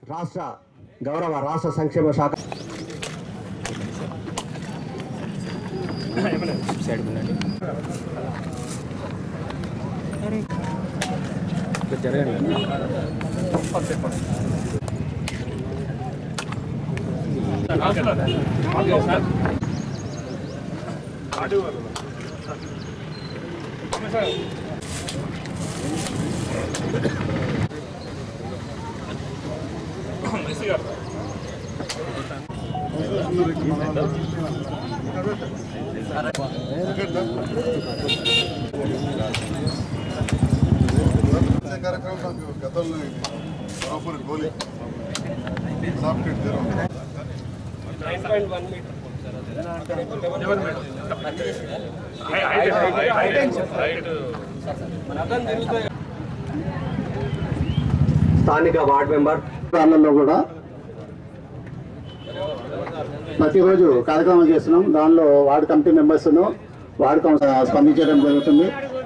రాష్ట్ర గౌరవ రాష్ట్ర సంక్షేమ శాఖ कार्यक्रम गతంలో బరాబర్ గోలీ సాఫ్ట్వేర్ జీరో స్థానిక వార్డ్ మెంబర్ ప్రాంతాల్లో కూడా ప్రతిరోజు కార్యక్రమం చేస్తున్నాం దానిలో వార్డు కమిటీ మెంబర్స్ను వార్డు కౌన్సిల్ స్పందించడం జరుగుతుంది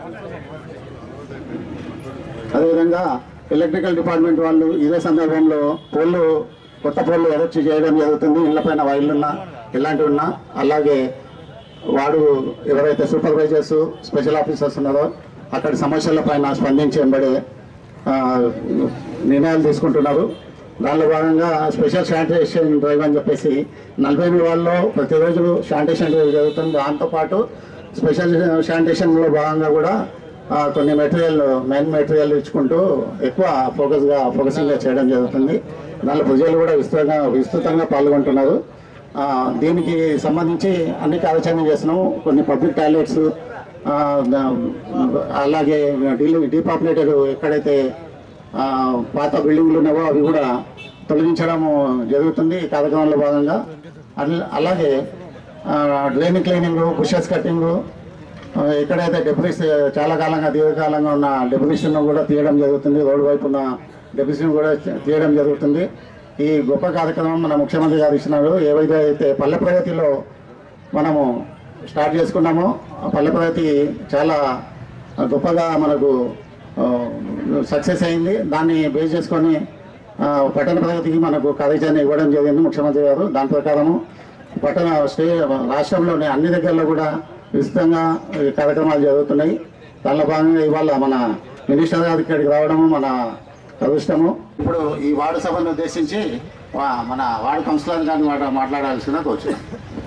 అదేవిధంగా ఎలక్ట్రికల్ డిపార్ట్మెంట్ వాళ్ళు ఇదే సందర్భంలో పోళ్ళు కొత్త పోళ్ళు ఎలక్ట్ చేయడం జరుగుతుంది ఇళ్లపైన వైర్లున్నా ఇలాంటివి ఉన్నా అలాగే వాడు ఎవరైతే సూపర్వైజర్స్ స్పెషల్ ఆఫీసర్స్ ఉన్నారో అక్కడి సమస్యలపైన స్పందించి వెంబడే ఆ, నిర్ణయాలు తీసుకుంటున్నారు దానిలో భాగంగా స్పెషల్ శానిటేషన్ డ్రైవ్ అని చెప్పేసి నలభై ఎనిమిది వాళ్ళలో ప్రతిరోజు శానిటేషన్ డ్రైవ్ జరుగుతుంది దాంతోపాటు స్పెషల్ శానిటేషన్లో భాగంగా కూడా ఆ, కొన్ని మెటీరియల్ మెయిన్ మెటీరియల్ ఇచ్చుకుంటూ ఎక్కువ ఫోకస్గా ఫోకసింగ్గా చేయడం జరుగుతుంది దానిలో ప్రజలు కూడా విస్తృతంగా విస్తృతంగా పాల్గొంటున్నారు ఆ, దీనికి సంబంధించి అన్ని కార్యాచరణ చేస్తున్నాము కొన్ని పబ్లిక్ టాయిలెట్స్ ఆ, ద- అలాగే డీ డీపాపులేటెడ్ ఎక్కడైతే ఆ, పాత బిల్డింగ్లు ఉన్నావో అవి కూడా తొలగించడం జరుగుతుంది ఈ కార్యక్రమంలో భాగంగా అల్- అలాగే డ్రైన్ క్లీనింగ్ బుషెస్ కట్టింగ్ ఎక్కడైతే డెబ్రిస్ చాలా కాలంగా దీర్ఘకాలంగా ఉన్న డెబ్రిస్ను కూడా తీయడం జరుగుతుంది రోడ్డు వైపు ఉన్న డెబ్రిస్ను కూడా తీయడం జరుగుతుంది ఈ గొప్ప కార్యక్రమం మన ముఖ్యమంత్రి గారు ఇచ్చినారు ఏవైతే అయితే పల్లె ప్రగతిలో మనము స్టార్ట్ చేసుకున్నామో ఆ పల్లె ప్రగతి చాలా గొప్పగా మనకు సక్సెస్ అయింది దాన్ని బేస్ చేసుకొని ఆ, పట్టణ ప్రగతికి మనకు కార్యాచరణ ఇవ్వడం జరిగింది ముఖ్యమంత్రి గారు దాని ప్రకారము పట్టణ స్టే రాష్ట్రంలోని అన్ని దగ్గరలో కూడా విస్తృతంగా ఈ కార్యక్రమాలు జరుగుతున్నాయి దానిలో భాగంగా ఇవాళ మన మినిస్టర్ గారి ఇక్కడికి రావడము మన అదృష్టము ఇప్పుడు ఈ వార్డు సభను ఉద్దేశించి వా- మన వార్డు కౌన్సిలర్ గారిని మాట మాట్లాడాల్సిన కోరుచున్నాం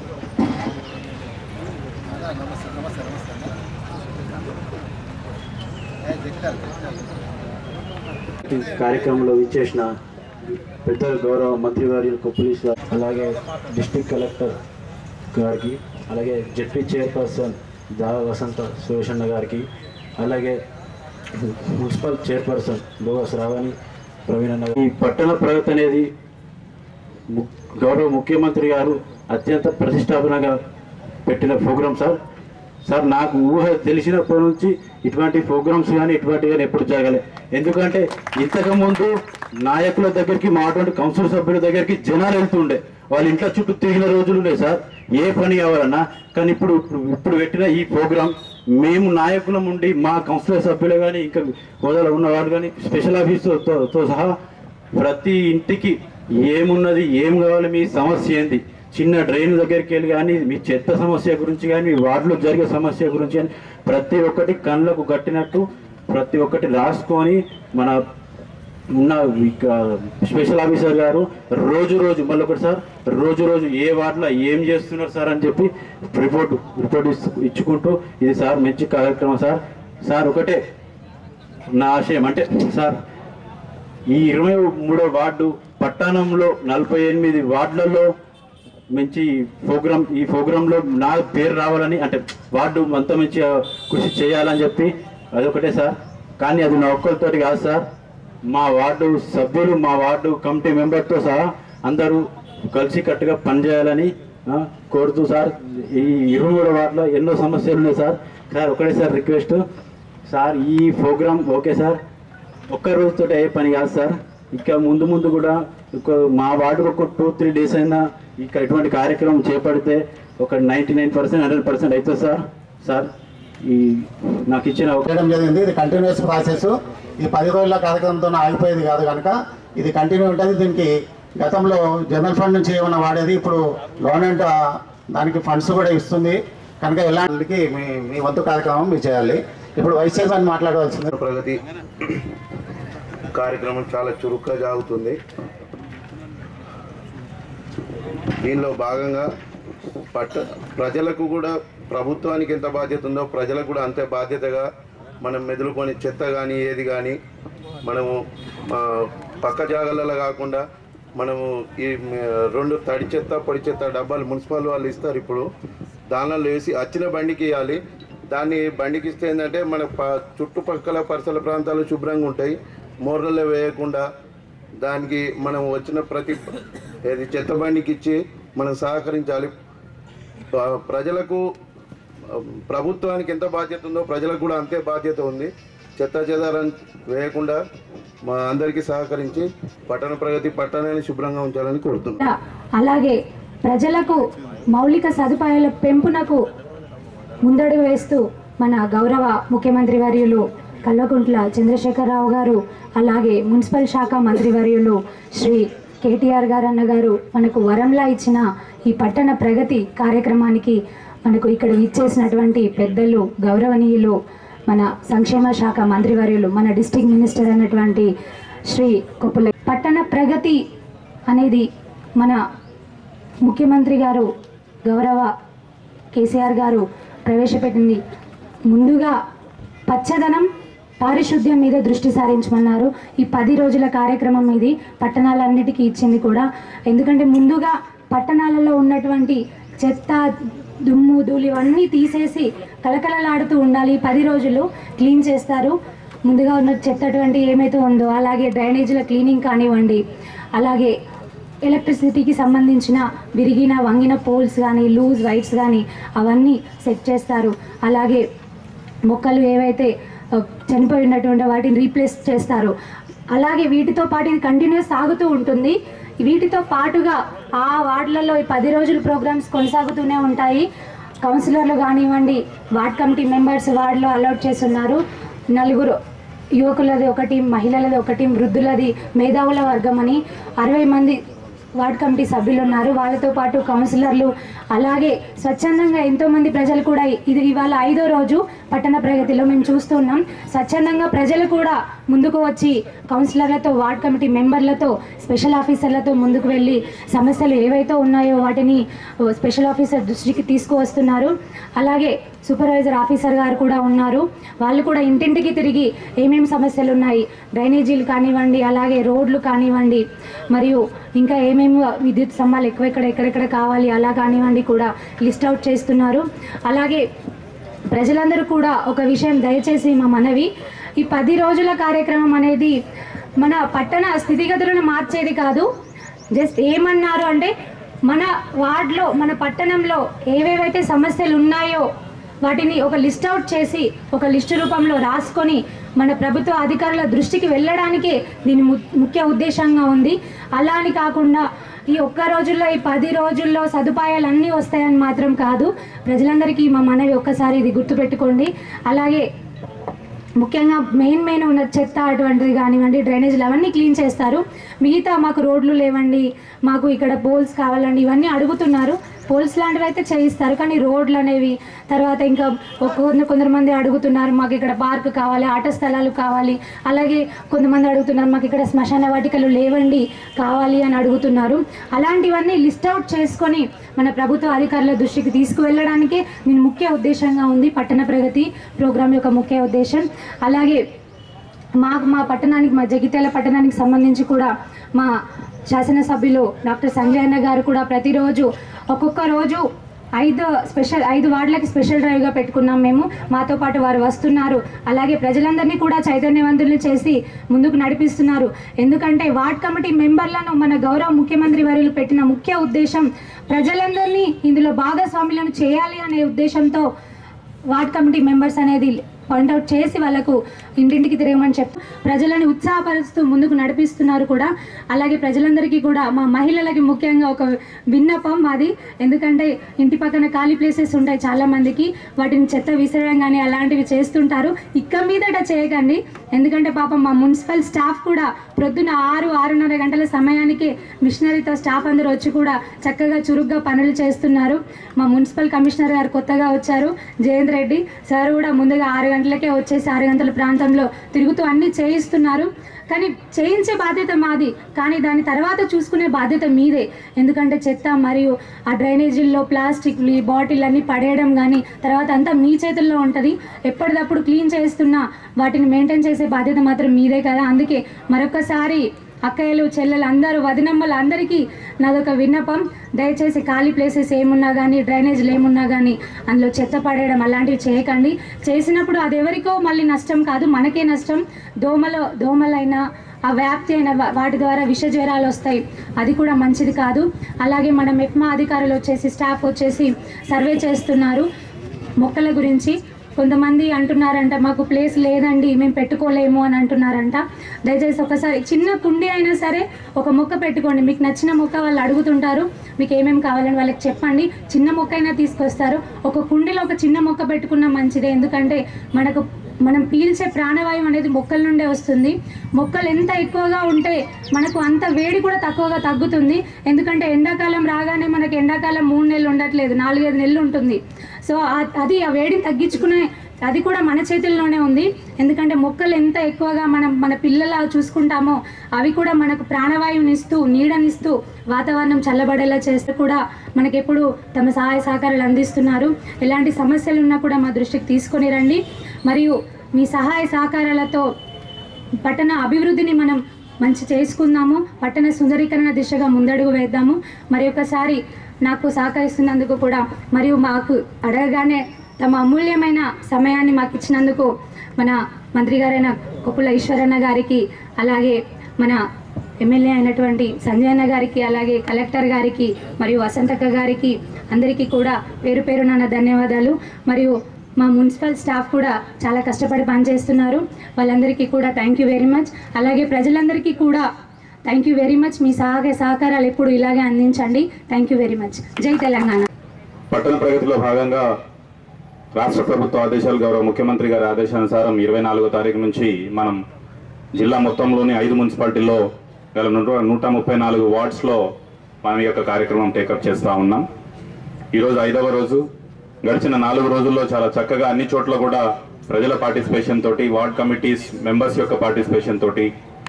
కార్యక్రమంలో ఇచ్చేసిన పెద్దల గౌరవ మంత్రి గారి పోలీస్ గారు అలాగే డిస్ట్రిక్ట్ కలెక్టర్ గారికి అలాగే జెడ్పీ చైర్పర్సన్ దా వసంత సురేషన్న గారికి అలాగే మున్సిపల్ చైర్పర్సన్ లోవ శ్రావణి ప్రవీణ్ అన్న గారు. ఈ పట్టణ ప్రగతి అనేది ము- గౌరవ ముఖ్యమంత్రి గారు అత్యంత ప్రతిష్టాపనగా పెట్టిన ప్రోగ్రాం సార్ సార్ నాకు ఊహ తెలిసినప్పటి నుంచి ఇటువంటి ప్రోగ్రామ్స్ కానీ ఇటువంటి కానీ ఎప్పుడు జరగలే ఎందుకంటే ఇంతకు ముందు నాయకుల దగ్గరికి మా అటువంటి కౌన్సిల్ సభ్యుల దగ్గరికి జనాలు వెళ్తుండే వాళ్ళ ఇంట్లో చుట్టూ తిరిగిన రోజులు ఉన్నాయి సార్ ఏ పని కావాలన్నా కానీ ఇప్పుడు ఇప్పుడు ఇప్పుడు పెట్టిన ఈ ప్రోగ్రాం మేము నాయకులం ఉండి మా కౌన్సిలర్ సభ్యులు కానీ ఇంకా హోదాలో ఉన్న వాళ్ళు కానీ స్పెషల్ ఆఫీసుతో తో సహా ప్రతి ఇంటికి ఏమున్నది ఏం కావాలి మీ సమస్య ఏంది చిన్న డ్రైన్ దగ్గరికి వెళ్ళి కానీ మీ చెత్త సమస్య గురించి కానీ మీ వార్డులో జరిగే సమస్య గురించి కానీ ప్రతి ఒక్కటి కళ్ళకు కట్టినట్టు ప్రతి ఒక్కటి రాసుకొని మన ఉన్న ఇక స్పెషల్ ఆఫీసర్ గారు రోజు రోజు మళ్ళీ ఒకటి సార్ రోజు రోజు ఏ వార్డులో ఏం చేస్తున్నారు సార్ అని చెప్పి రిపోర్ట్ రిపోర్ట్ ఇస్తూ ఇచ్చుకుంటూ ఇది సార్ మంచి కార్యక్రమం సార్ సార్ ఒకటే నా ఆశయం అంటే సార్ ఈ ఇరవై మూడో వార్డు పట్టణంలో నలభై ఎనిమిది వార్డులలో మంచి ప్రోగ్రామ్ ఈ ప్రోగ్రాంలో నా పేరు రావాలని అంటే వార్డు అంత మంచి కృషి చేయాలని చెప్పి అదొకటే సార్ కానీ అది నా ఒక్కరితోటి కాదు సార్ మా వార్డు సభ్యులు మా వార్డు కమిటీ మెంబర్తో సహా అందరూ కలిసి కట్టుగా పనిచేయాలని ఆ, కోరుతూ సార్ ఈ ఇరవై మూడో వార్డులో ఎన్నో సమస్యలు ఉన్నాయి సార్ సార్ ఒకటే సార్ రిక్వెస్ట్ సార్ ఈ ప్రోగ్రామ్ ఓకే సార్ ఒక్క రోజుతో అయ్యే పని కాదు సార్ ఇంకా ముందు ముందు కూడా ఒక మా వార్డు ఒక టూ త్రీ డేస్ అయినా ఇక ఇటువంటి కార్యక్రమం చేపడితే ఒక ninety nine percent hundred percent అవుతుంది సార్ సార్ ఈ నాకు ఇచ్చిన ఒక చేయడం జరిగింది ఇది కంటిన్యూస్ ప్రాసెస్ ఈ పది రోజుల కార్యక్రమంతో ఆగిపోయేది కాదు కనుక ఇది కంటిన్యూ ఉంటుంది దీనికి గతంలో జనరల్ ఫండ్ నుంచి ఏమైనా వాడేది ఇప్పుడు గవర్నమెంట్ ఆ, దానికి ఫండ్స్ కూడా ఇస్తుంది కనుక ఎలాంటికి మీ మీ వంతు కార్యక్రమం మీరు చేయాలి ఇప్పుడు వైస్ చైర్మన్ మాట్లాడవలసింది ప్రగతి కార్యక్రమం చాలా చురుగ్గా సాగుతుంది దీనిలో భాగంగా పట్ట ప్రజలకు కూడా ప్రభుత్వానికి ఎంత బాధ్యత ఉందో ప్రజలకు కూడా అంతే బాధ్యతగా మనం మెదులుకొని చెత్త కానీ ఏది కానీ మనము ఆ, పక్క జాగాలలో కాకుండా మనము ఈ మ, రెండు తడి చెత్త పొడి చెత్త డబ్బాలు మున్సిపల్ వాళ్ళు ఇస్తారు ఇప్పుడు దానిలో వేసి వచ్చిన బండికి ఇవ్వాలి దాన్ని బండికి ఇస్తే ఏంటంటే మన ప చుట్టుపక్కల పరిసర ప్రాంతాలు శుభ్రంగా ఉంటాయి మోర్రలో వేయకుండా దానికి మనం వచ్చిన ప్రతి ఏది చెత్త బండికి ఇచ్చి మనం సహకరించాలి ప- ప్రజలకు ఆ, ప్రభుత్వానికి ఎంత బాధ్యత ఉందో ప్రజలకు కూడా అంతే బాధ్యత ఉంది చెత్త చెదారం వేయకుండా మా అందరికీ సహకరించి పట్టణ ప్రగతి పట్టణాన్ని శుభ్రంగా ఉంచాలని కోరుతున్నాను అలాగే ప్రజలకు మౌలిక సదుపాయాల పెంపునకు ముందడుగు వేస్తూ మన గౌరవ ముఖ్యమంత్రి వర్యులు కల్వకుంట్ల చంద్రశేఖరరావు గారు అలాగే మున్సిపల్ శాఖ మంత్రివర్యులు శ్రీ కేటీఆర్ గారు అన్న గారు మనకు వరంలా ఇచ్చిన ఈ పట్టణ ప్రగతి కార్యక్రమానికి మనకు ఇక్కడ ఇచ్చేసినటువంటి పెద్దలు గౌరవనీయులు మన సంక్షేమ శాఖ మంత్రివర్యులు మన డిస్టిక్ మినిస్టర్ అయినటువంటి శ్రీ కొప్పుల పట్టణ ప్రగతి అనేది మన ముఖ్యమంత్రి గారు గౌరవ కేసీఆర్ గారు ప్రవేశపెట్టింది ముందుగా పచ్చదనం పారిశుద్ధ్యం మీద దృష్టి సారించమన్నారు ఈ పది రోజుల కార్యక్రమం ఇది పట్టణాలన్నిటికీ ఇచ్చింది కూడా ఎందుకంటే ముందుగా పట్టణాలలో ఉన్నటువంటి చెత్త దుమ్ము ధూళి ఇవన్నీ తీసేసి కలకలలాడుతూ ఉండాలి ఈ పది రోజులు క్లీన్ చేస్తారు ముందుగా ఉన్న చెత్త అటువంటి ఏమైతే ఉందో అలాగే డ్రైనేజీల క్లీనింగ్ కానివ్వండి అలాగే ఎలక్ట్రిసిటీకి సంబంధించిన విరిగిన వంగిన పోల్స్ కానీ లూజ్ వైట్స్ కానీ అవన్నీ సెట్ చేస్తారు అలాగే మొక్కలు ఏవైతే ఆ, చనిపోయి ఉన్నటువంటి వాటిని రీప్లేస్ చేస్తారు అలాగే వీటితో పాటు ఇది కంటిన్యూస్ సాగుతూ ఉంటుంది వీటితో పాటుగా ఆ వార్డులలో ఈ పది రోజుల ప్రోగ్రామ్స్ కొనసాగుతూనే ఉంటాయి కౌన్సిలర్లు కానివ్వండి వార్డ్ కమిటీ మెంబర్స్ వార్డులో అలౌట్ చేస్తున్నారు నలుగురు యువకులది ఒక టీం మహిళలది ఒక టీం వృద్ధులది మేధావుల వర్గం అని అరవై మంది వార్డ్ కమిటీ సభ్యులు ఉన్నారు వాళ్ళతో పాటు కౌన్సిలర్లు అలాగే స్వచ్ఛందంగా ఎంతో మంది ప్రజలు కూడా ఇది ఇవాళ ఐదో రోజు పట్టణ ప్రగతిలో మేము చూస్తున్నాం స్వచ్ఛందంగా ప్రజలు కూడా ముందుకు వచ్చి కౌన్సిలర్లతో వార్డ్ కమిటీ మెంబర్లతో స్పెషల్ ఆఫీసర్లతో ముందుకు వెళ్ళి సమస్యలు ఏవైతే ఉన్నాయో వాటిని ఓ, స్పెషల్ ఆఫీసర్ దృష్టికి తీసుకువస్తున్నారు అలాగే సూపర్వైజర్ ఆఫీసర్ గారు కూడా ఉన్నారు వాళ్ళు కూడా ఇంటింటికి తిరిగి ఏమేమి సమస్యలు ఉన్నాయి డ్రైనేజీలు కానివ్వండి అలాగే రోడ్లు కానివ్వండి మరియు ఇంకా ఏమేమి విద్యుత్ స్తంభాలు ఎక్కువ ఎక్కడ ఎక్కడెక్కడ కావాలి అలా కానివ్వండి కూడా లిస్ట్ అవుట్ చేస్తున్నారు అలాగే ప్రజలందరూ కూడా ఒక విషయం దయచేసి మా మనవి ఈ పది రోజుల కార్యక్రమం అనేది మన పట్టణ స్థితిగతులను మార్చేది కాదు జస్ట్ ఏమన్నారు అంటే మన వార్డులో మన పట్టణంలో ఏవేవైతే సమస్యలు ఉన్నాయో వాటిని ఒక లిస్ట్ అవుట్ చేసి ఒక లిస్టు రూపంలో రాసుకొని మన ప్రభుత్వ అధికారుల దృష్టికి వెళ్ళడానికే దీని ము- ముఖ్య ఉద్దేశంగా ఉంది అలా అని కాకుండా ఈ ఒక్క రోజుల్లో ఈ పది రోజుల్లో సదుపాయాలు అన్నీ వస్తాయని మాత్రం కాదు ప్రజలందరికీ మా మనవి ఒక్కసారి ఇది గుర్తుపెట్టుకోండి అలాగే ముఖ్యంగా మెయిన్ మెయిన్ ఉన్న చెత్త అటువంటిది కానివ్వండి డ్రైనేజీలు అవన్నీ క్లీన్ చేస్తారు మిగతా మాకు రోడ్లు లేవండి మాకు ఇక్కడ పోల్స్ కావాలండి ఇవన్నీ అడుగుతున్నారు పోల్స్ లాంటివి అయితే చేయిస్తారు కానీ రోడ్లు అనేవి తర్వాత ఇంకా ఒక కొందరు కొందరు మంది అడుగుతున్నారు మాకు ఇక్కడ పార్క్ కావాలి ఆట స్థలాలు కావాలి అలాగే కొంతమంది అడుగుతున్నారు మాకు ఇక్కడ శ్మశాన వాటికలు లేవండి కావాలి అని అడుగుతున్నారు అలాంటివన్నీ లిస్ట్ అవుట్ చేసుకొని మన ప్రభుత్వ అధికారుల దృష్టికి తీసుకువెళ్ళడానికే దీని ముఖ్య ఉద్దేశంగా ఉంది పట్టణ ప్రగతి ప్రోగ్రాం యొక్క ముఖ్య ఉద్దేశం అలాగే మాకు మా పట్టణానికి మా జగిత్యాల పట్టణానికి సంబంధించి కూడా మా శాసనసభ్యులు డాక్టర్ సంజయ్ అన్న గారు కూడా ప్రతిరోజు ఒక్కొక్క రోజు ఐదు స్పెషల్ ఐదు వార్డులకి స్పెషల్ డ్రైవ్గా పెట్టుకున్నాం మేము మాతో పాటు వారు వస్తున్నారు అలాగే ప్రజలందరినీ కూడా చైతన్యవంతులు చేసి ముందుకు నడిపిస్తున్నారు ఎందుకంటే వార్డ్ కమిటీ మెంబర్లను మన గౌరవ ముఖ్యమంత్రి వర్యులు పెట్టిన ముఖ్య ఉద్దేశం ప్రజలందరినీ ఇందులో భాగస్వాములను చేయాలి అనే ఉద్దేశంతో వార్డ్ కమిటీ మెంబర్స్ అనేది పాయింట్అవుట్ చేసి వాళ్ళకు ఇంటింటికి తిరగమని చెప్పి ప్రజలను ఉత్సాహపరుస్తూ ముందుకు నడిపిస్తున్నారు కూడా అలాగే ప్రజలందరికీ కూడా మా మహిళలకి ముఖ్యంగా ఒక విన్నపం మాది ఎందుకంటే ఇంటి పక్కన ఖాళీ ప్లేసెస్ ఉంటాయి చాలా మందికి వాటిని చెత్త విసరడం కానీ అలాంటివి చేస్తుంటారు ఇక్క మీదట చేయకండి ఎందుకంటే పాపం మా మున్సిపల్ స్టాఫ్ కూడా ప్రొద్దున ఆరు ఆరున్నర గంటల సమయానికి మిషనరీతో స్టాఫ్ అందరూ వచ్చి కూడా చక్కగా చురుగ్గా పనులు చేస్తున్నారు మా మున్సిపల్ కమిషనర్ గారు కొత్తగా వచ్చారు జయంత్ రెడ్డి సార్ కూడా ముందుగా ఆరు గంటలకే వచ్చేసి ఆరు గంటల ప్రాంతంలో తిరుగుతూ అన్నీ చేయిస్తున్నారు కానీ చేయించే బాధ్యత మాది కానీ దాని తర్వాత చూసుకునే బాధ్యత మీదే ఎందుకంటే చెత్త మరియు ఆ డ్రైనేజీల్లో ప్లాస్టిక్లు ఈ బాటిల్ అన్ని పడేయడం కానీ తర్వాత అంతా మీ చేతుల్లో ఉంటుంది ఎప్పటికప్పుడు క్లీన్ చేస్తున్నా వాటిని మెయింటైన్ చేసే బాధ్యత మాత్రం మీదే కదా అందుకే మరొకసారి అక్కయ్యలు చెల్లెలు అందరూ వదినమ్మలు అందరికీ నాదొక విన్నపం దయచేసి ఖాళీ ప్లేసెస్ ఏమున్నా కానీ డ్రైనేజ్లు ఏమున్నా కానీ అందులో చెత్త పడేయడం అలాంటివి చేయకండి చేసినప్పుడు అది ఎవరికో మళ్ళీ నష్టం కాదు మనకే నష్టం దోమలో దోమలైనా ఆ వ్యాప్తి అయిన వా- వాటి ద్వారా విష జ్వరాలు వస్తాయి అది కూడా మంచిది కాదు అలాగే మన మెప్మా అధికారులు వచ్చేసి స్టాఫ్ వచ్చేసి సర్వే చేస్తున్నారు మొక్కల గురించి కొంతమంది అంటున్నారంట మాకు ప్లేస్ లేదండి మేము పెట్టుకోలేము అని అంటున్నారంట దయచేసి ఒకసారి చిన్న కుండీ అయినా సరే ఒక మొక్క పెట్టుకోండి మీకు నచ్చిన మొక్క వాళ్ళు అడుగుతుంటారు మీకు ఏమేమి కావాలని వాళ్ళకి చెప్పండి చిన్న మొక్క అయినా తీసుకొస్తారు ఒక కుండీలో ఒక చిన్న మొక్క పెట్టుకున్నా మంచిదే ఎందుకంటే మనకు మనం పీల్చే ప్రాణవాయువు అనేది మొక్కల నుండే వస్తుంది మొక్కలు ఎంత ఎక్కువగా ఉంటే మనకు అంత వేడి కూడా తక్కువగా తగ్గుతుంది ఎందుకంటే ఎండాకాలం రాగానే మనకి ఎండాకాలం మూడు నెలలు ఉండట్లేదు నాలుగైదు నెలలు ఉంటుంది సో ఆ- అది ఆ వేడిని తగ్గించుకునే అది కూడా మన చేతుల్లోనే ఉంది ఎందుకంటే మొక్కలు ఎంత ఎక్కువగా మనం మన పిల్లల చూసుకుంటామో అవి కూడా మనకు ప్రాణవాయువునిస్తూ నీడనిస్తూ వాతావరణం చల్లబడేలా చేస్తూ కూడా మనకెప్పుడు తమ సహాయ సహకారాలు అందిస్తున్నారు ఎలాంటి సమస్యలు ఉన్నా కూడా మా దృష్టికి తీసుకొని రండి మరియు మీ సహాయ సహకారాలతో పట్టణ అభివృద్ధిని మనం మంచి చేసుకుందాము పట్టణ సుందరీకరణ దిశగా ముందడుగు వేద్దాము మరి ఒకసారి నాకు సహకరిస్తున్నందుకు కూడా మరియు మాకు అడగగానే తమ అమూల్యమైన సమయాన్ని మాకు ఇచ్చినందుకు మన మంత్రి గారైన కొప్పుల ఈశ్వరన్న గారికి అలాగే మన ఎమ్మెల్యే అయినటువంటి సంజయ్ అన్న గారికి అలాగే కలెక్టర్ గారికి మరియు వసంతక్క గారికి అందరికీ కూడా పేరు పేరున నా ధన్యవాదాలు మరియు మా మున్సిపల్ స్టాఫ్ కూడా చాలా కష్టపడి పనిచేస్తున్నారు వాళ్ళందరికీ కూడా థ్యాంక్ యూ వెరీ మచ్ అలాగే ప్రజలందరికీ కూడా థ్యాంక్ యూ వెరీ మచ్ మీ సహాయ సహకారాలు ఎప్పుడు ఇలాగే అందించండి థ్యాంక్ యూ వెరీ మచ్ జై తెలంగాణ పట్టణ ప్రగతిలో భాగంగా రాష్ట్ర ప్రభుత్వ ఆదేశాలు గౌరవ ముఖ్యమంత్రి గారి ఆదేశానుసారం ఇరవై నాలుగో తారీఖు నుంచి మనం జిల్లా మొత్తంలోని ఐదు మున్సిపాలిటీల్లో గల నూట నూట ముప్పై నాలుగు వార్డ్స్లో మనం ఈ యొక్క కార్యక్రమం టేకప్ చేస్తూ ఉన్నాం ఈరోజు ఐదవ రోజు గడిచిన నాలుగు రోజుల్లో చాలా చక్కగా అన్ని చోట్ల కూడా ప్రజల పార్టిసిపేషన్ తోటి వార్డ్ కమిటీస్ మెంబర్స్ యొక్క పార్టిసిపేషన్ తోటి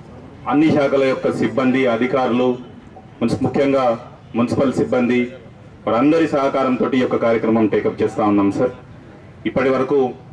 అన్ని శాఖల యొక్క సిబ్బంది అధికారులు మున్సి- ముఖ్యంగా మున్సిపల్ సిబ్బంది వారందరి సహకారంతో ఈ యొక్క కార్యక్రమం టేకప్ చేస్తా ఉన్నాం సార్ ఇప్పటి వరకు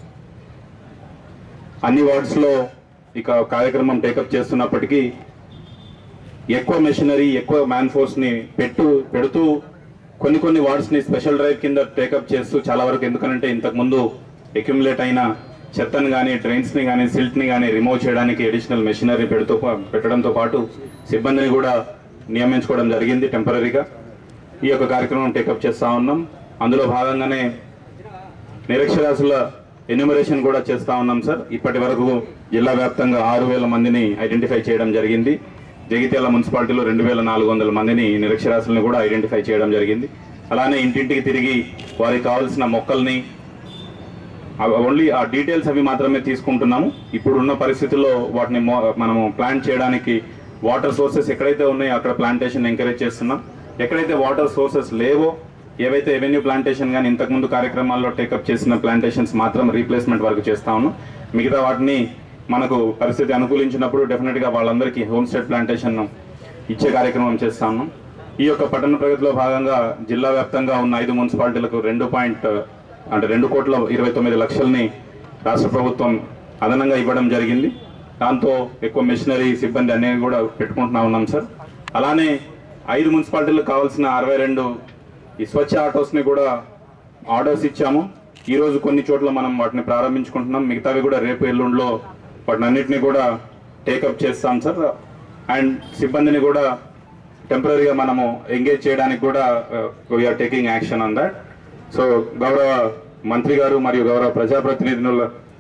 అన్ని వార్డ్స్లో ఇక కార్యక్రమం టేకప్ చేస్తున్నప్పటికీ ఎక్కువ మెషినరీ ఎక్కువ మ్యాన్ ఫోర్స్ని పెట్టు పెడుతూ కొన్ని కొన్ని వార్డ్స్ని స్పెషల్ డ్రైవ్ కింద టేకప్ చేస్తూ చాలా వరకు ఎందుకనంటే ఇంతకుముందు అక్యుములేట్ అయిన చెత్తను కానీ డ్రైన్స్ని కానీ సిల్ట్ని కానీ రిమూవ్ చేయడానికి అడిషనల్ మెషినరీ పెడుతూ పెట్టడంతో పాటు సిబ్బందిని కూడా నియమించుకోవడం జరిగింది టెంపరీగా ఈ యొక్క కార్యక్రమం టేకప్ చేస్తా ఉన్నాం అందులో భాగంగానే నిరక్షరాస్యుల ఎన్యూమరేషన్ కూడా చేస్తా ఉన్నాం సార్ ఇప్పటి వరకు జిల్లా వ్యాప్తంగా ఆరు వేల మందిని ఐడెంటిఫై చేయడం జరిగింది జగిత్యాల మున్సిపాలిటీలో రెండు వేల నాలుగు వందల మందిని నిరక్షరాస్యులను కూడా ఐడెంటిఫై చేయడం జరిగింది అలానే ఇంటింటికి తిరిగి వారికి కావాల్సిన మొక్కల్ని ఓన్లీ ఆ డీటెయిల్స్ అవి మాత్రమే తీసుకుంటున్నాము ఇప్పుడు ఉన్న పరిస్థితుల్లో వాటిని మో- మనము ప్లాన్ చేయడానికి వాటర్ సోర్సెస్ ఎక్కడైతే ఉన్నాయో అక్కడ ప్లాంటేషన్ ఎంకరేజ్ చేస్తున్నాం ఎక్కడైతే వాటర్ సోర్సెస్ లేవో ఏవైతే ఎవెన్యూ ప్లాంటేషన్ కానీ ఇంతకుముందు కార్యక్రమాల్లో టేకప్ చేసిన ప్లాంటేషన్స్ మాత్రం రీప్లేస్మెంట్ వరకు చేస్తా ఉన్నాం మిగతా వాటిని మనకు పరిస్థితి అనుకూలించినప్పుడు డెఫినెట్గా వాళ్ళందరికీ హోమ్ స్టేట్ ప్లాంటేషన్ ఇచ్చే కార్యక్రమం చేస్తా ఉన్నాం ఈ యొక్క పట్టణ ప్రగతిలో భాగంగా జిల్లా వ్యాప్తంగా ఉన్న ఐదు మున్సిపాలిటీలకు రెండు పాయింట్ అంటే రెండు కోట్ల ఇరవై తొమ్మిది లక్షల్ని రాష్ట్ర ప్రభుత్వం అదనంగా ఇవ్వడం జరిగింది దాంతో ఎక్కువ మెషినరీ సిబ్బంది అనేవి కూడా పెట్టుకుంటున్నా ఉన్నాం సార్ అలానే ఐదు మున్సిపాలిటీలకు కావాల్సిన అరవై రెండు ఈ స్వచ్ఛ ఆటోస్ని కూడా ఆర్డర్స్ ఇచ్చాము ఈ రోజు కొన్ని చోట్ల మనం వాటిని ప్రారంభించుకుంటున్నాం మిగతావి కూడా రేపు ఎల్లుండిలో వాటిని అన్నిటిని కూడా టేకప్ చేస్తాం సార్ అండ్ సిబ్బందిని కూడా టెంపరీగా మనము ఎంగేజ్ చేయడానికి కూడా we're taking action on that so గౌరవ మంత్రి గారు మరియు గౌరవ ప్రజాప్రతినిధుల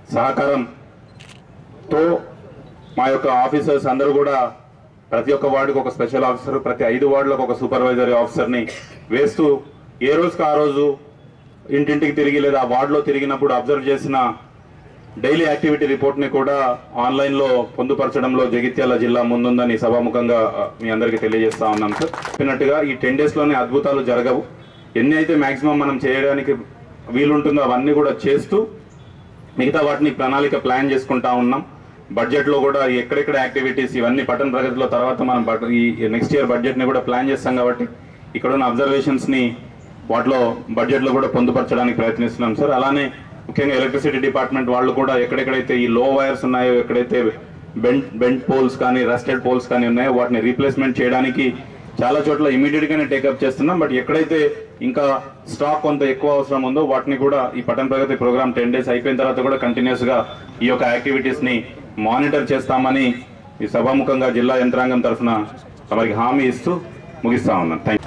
సహకారంతో మా యొక్క ఆఫీసర్స్ అందరూ కూడా ప్రతి ఒక్క వార్డుకి ఒక స్పెషల్ ఆఫీసర్ ప్రతి ఐదు వార్డులకు ఒక సూపర్వైజరీ ఆఫీసర్ని వేస్తూ ఏ రోజుకి ఆ రోజు ఇంటింటికి తిరిగి లేదా ఆ వార్డులో తిరిగినప్పుడు అబ్జర్వ్ చేసిన డైలీ యాక్టివిటీ రిపోర్ట్ని కూడా ఆన్లైన్లో పొందుపరచడంలో జగిత్యాల జిల్లా ముందుందని సభాముఖంగా ఆ, మీ అందరికీ తెలియజేస్తా ఉన్నాం సార్ చెప్పినట్టుగా ఈ టెన్ డేస్లోనే అద్భుతాలు జరగవు ఎన్ని అయితే మ్యాక్సిమం మనం చేయడానికి వీలుంటుందో అవన్నీ కూడా చేస్తూ మిగతా వాటిని ప్రణాళిక ప్లాన్ చేసుకుంటా ఉన్నాం బడ్జెట్లో కూడా ఎక్కడెక్కడ యాక్టివిటీస్ ఇవన్నీ పట్టణ ప్రగతిలో తర్వాత మనం బట్- ఈ నెక్స్ట్ ఇయర్ బడ్జెట్ని కూడా ప్లాన్ చేస్తాం కాబట్టి ఇక్కడ ఉన్న అబ్జర్వేషన్స్ని వాటిలో బడ్జెట్లో కూడా పొందుపరచడానికి ప్రయత్నిస్తున్నాం సార్ అలానే ముఖ్యంగా ఎలక్ట్రిసిటీ డిపార్ట్మెంట్ వాళ్ళు కూడా ఎక్కడెక్కడైతే ఈ లో వైర్స్ ఉన్నాయో ఎక్కడైతే బెంట్ బెంట్ పోల్స్ కానీ రస్టెడ్ పోల్స్ కానీ ఉన్నాయో వాటిని రీప్లేస్మెంట్ చేయడానికి చాలా చోట్ల ఇమీడియట్ గానే టేకప్ చేస్తున్నాం బట్ ఎక్కడైతే ఇంకా స్టాక్ కొంత ఎక్కువ అవసరం ఉందో వాటిని కూడా ఈ పట్టణ ప్రగతి ప్రోగ్రామ్ టెన్ డేస్ అయిపోయిన తర్వాత కూడా కంటిన్యూస్ గా ఈ యొక్క యాక్టివిటీస్ ని మానిటర్ చేస్తామని ఈ సభాముఖంగా జిల్లా యంత్రాంగం తరఫున తమరికి హామీ ఇస్తూ ముగిస్తా ఉన్నాను థ్యాంక్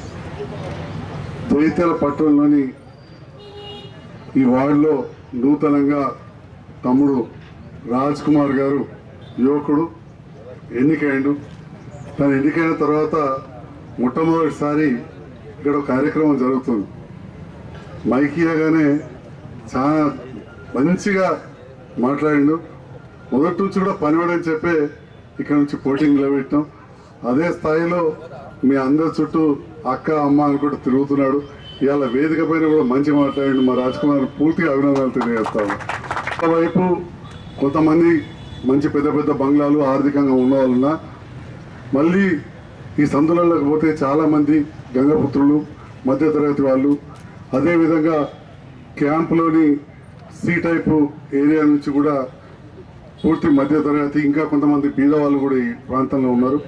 జగిత్యాల పట్టణంలోని ఈ వార్డులో నూతనంగా తమ్ముడు రాజ్ కుమార్ గారు యువకుడు ఎన్నికైండు తను ఎన్నికైన తర్వాత మొట్టమొదటిసారి ఇక్కడ ఒక కార్యక్రమం జరుగుతుంది మైక్ ఇవ్వగానే చాలా మంచిగా మాట్లాడిండు మొదటి నుంచి కూడా పనివాడని చెప్పే ఇక్కడ నుంచి పోటీ నిలబెట్టాం అదే స్థాయిలో మీ అందరి చుట్టూ అక్క అమ్మ అనుకుంటూ తిరుగుతున్నాడు ఇవాళ వేదిక పైన కూడా మంచి మాట్లాడిండు మా రాజ్ కుమార్ పూర్తిగా అభినందనలు తెలియజేస్తాము ఒకవైపు కొంతమంది మంచి పెద్ద పెద్ద బంగ్లాలు ఆర్థికంగా ఉన్న వాళ్ళున్నా మళ్ళీ ఈ సందులలోకి పోతే చాలా మంది గంగపుత్రులు మధ్యతరగతి వాళ్ళు అదేవిధంగా క్యాంపులోని సి టైపు ఏరియా నుంచి కూడా పూర్తి మధ్యతరగతి ఇంకా కొంతమంది బీద వాళ్ళు కూడా ఈ ప్రాంతంలో ఉన్నారు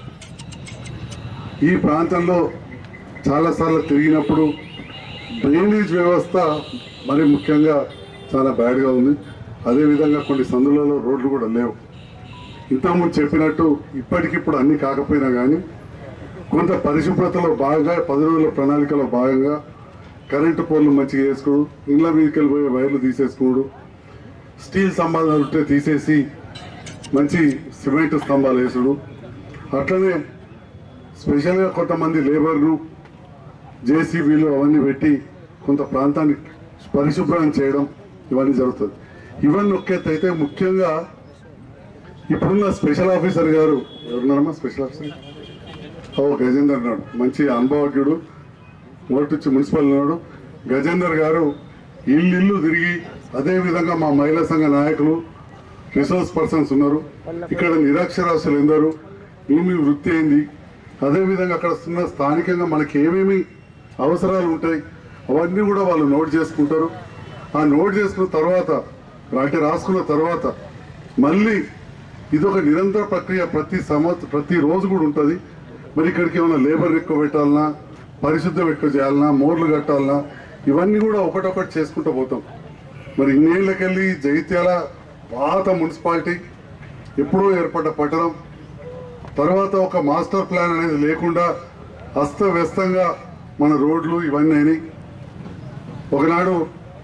ఈ ప్రాంతంలో చాలాసార్లు తిరిగినప్పుడు డ్రైనేజ్ వ్యవస్థ మరి ముఖ్యంగా చాలా బ్యాడ్గా ఉంది అదేవిధంగా కొన్ని సందులలో రోడ్లు కూడా లేవు ఇంతకుముందు చెప్పినట్టు ఇప్పటికిప్పుడు అన్ని కాకపోయినా కానీ కొంత పరిశుభ్రతలో బాగా పది రోజుల ప్రణాళికలో భాగంగా కరెంటు పోల్లు మంచిగా వేసుకోడు ఇళ్ళ మీదకి వెళ్ళిపోయే వైర్లు తీసేసుకోడు స్టీల్ స్తంభాలు ఉంటే తీసేసి మంచి సిమెంట్ స్తంభాలు వేసుడు అట్లనే స్పెషల్గా కొంతమంది లేబర్ను జేసీబీలు అవన్నీ పెట్టి కొంత ప్రాంతాన్ని పరిశుభ్రం చేయడం ఇవన్నీ జరుగుతుంది ఇవన్నీ ఒక్కెత్త అయితే ముఖ్యంగా ఇప్పుడున్న స్పెషల్ ఆఫీసర్ గారు ఎవరున్నారమ్మా స్పెషల్ ఆఫీసర్ ఓ గజేందర్ ఉన్నాడు మంచి అనుభవజ్ఞుడు మొదటి నుంచి మున్సిపల్ ఉన్నాడు గజేందర్ గారు ఇల్లు ఇల్లు తిరిగి అదే విధంగా మా మహిళా సంఘ నాయకులు రిసోర్స్ పర్సన్స్ ఉన్నారు ఇక్కడ నిరక్షరాస్యులు ఎందరు ఏమి వృత్తి అయింది అదేవిధంగా అక్కడ ఉన్న స్థానికంగా మనకి ఏమేమి అవసరాలు ఉంటాయి అవన్నీ కూడా వాళ్ళు నోట్ చేసుకుంటారు ఆ నోట్ చేసుకున్న తర్వాత అంటే రాసుకున్న తర్వాత మళ్ళీ ఇది ఒక నిరంతర ప్రక్రియ ప్రతి సంవత్సరం ప్రతి రోజు కూడా ఉంటుంది మరి ఇక్కడికి ఏమైనా లేబర్ ఎక్కువ పెట్టాలన్నా పరిశుద్ధం ఎక్కువ చేయాలన్నా మోర్లు కట్టాలన్నా ఇవన్నీ కూడా ఒకటొకటి చేసుకుంటూ పోతాం మరి ఇన్నేళ్ళకెళ్ళి జగిత్యాల పాత మున్సిపాలిటీ ఎప్పుడో ఏర్పడ్డ పట్టణం తర్వాత ఒక మాస్టర్ ప్లాన్ అనేది లేకుండా అస్తవ్యస్తంగా మన రోడ్లు ఇవన్నీ అయినాయి ఒకనాడు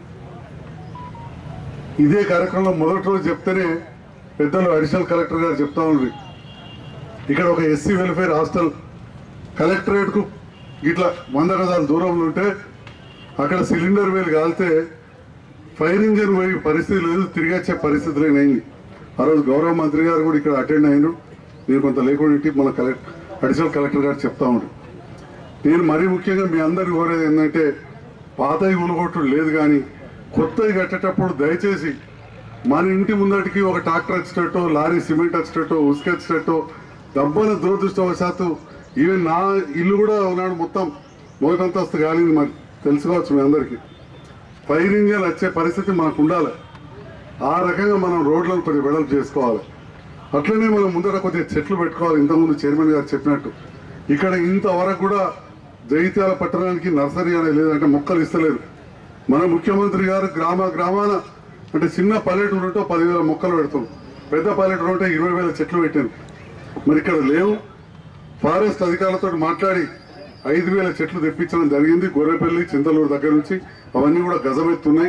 ఇదే కార్యక్రమంలో మొదటి రోజు చెప్తేనే పెద్దలు అడిషనల్ కలెక్టర్ గారు చెప్తా ఉంది ఇక్కడ ఒక ఎస్సీ వెల్ఫేర్ హాస్టల్ కలెక్టరేట్కు ఇట్లా వంద గజాల దూరంలో ఉంటే అక్కడ సిలిండర్ వేలు కాలితే ఫైర్ ఇంజన్ పోయి పరిస్థితి లేదు తిరిగి వచ్చే పరిస్థితి లేనైంది ఆ రోజు గౌరవ మంత్రి గారు కూడా ఇక్కడ అటెండ్ అయ్యారు నేను కొంత లేకుండా మన కలెక్టర్ అడిషనల్ కలెక్టర్ గారు చెప్తా ఉండు నేను మరీ ముఖ్యంగా మీ అందరికి కోరేది ఏంటంటే పాతవి కొనుగోట్లు లేదు కానీ కొత్తవి కట్టేటప్పుడు దయచేసి మన ఇంటి ముందటికి ఒక ట్రాక్టర్ వచ్చేటట్టు లారీ సిమెంట్ వచ్చేటట్టు ఉసుక వచ్చేటట్టు దబ్బన దురదృష్టవశాత్తు ఈవెన్ నా ఇల్లు కూడా ఉన్నాడు మొత్తం మొదటంతస్తు కాలింది మరి తెలుసుకోవచ్చు మీ అందరికీ ఫైర్ ఇంజన్ వచ్చే పరిస్థితి మనకు ఉండాలి ఆ రకంగా మనం రోడ్లను కొంచెం వెడల్పు చేసుకోవాలి అట్లనే మనం ముందర కొద్దిగా చెట్లు పెట్టుకోవాలి ఇంతకుముందు చైర్మన్ గారు చెప్పినట్టు ఇక్కడ ఇంతవరకు కూడా జగిత్యాల పట్టణానికి నర్సరీ అనేది లేదంటే మొక్కలు ఇస్తలేదు మన ముఖ్యమంత్రి గారు గ్రామ గ్రామాన అంటే చిన్న పల్లెటూరు ఉంటే పదివేల మొక్కలు పెడతాం పెద్ద పల్లెటూరు ఉంటే ఇరవై వేల చెట్లు పెట్టాను మరి ఇక్కడ లేవు ఫారెస్ట్ అధికారులతో మాట్లాడి ఐదు వేల చెట్లు తెప్పించడం జరిగింది గొర్రెపల్లి చింతలూరు దగ్గర నుంచి అవన్నీ కూడా గజమెత్తున్నాయి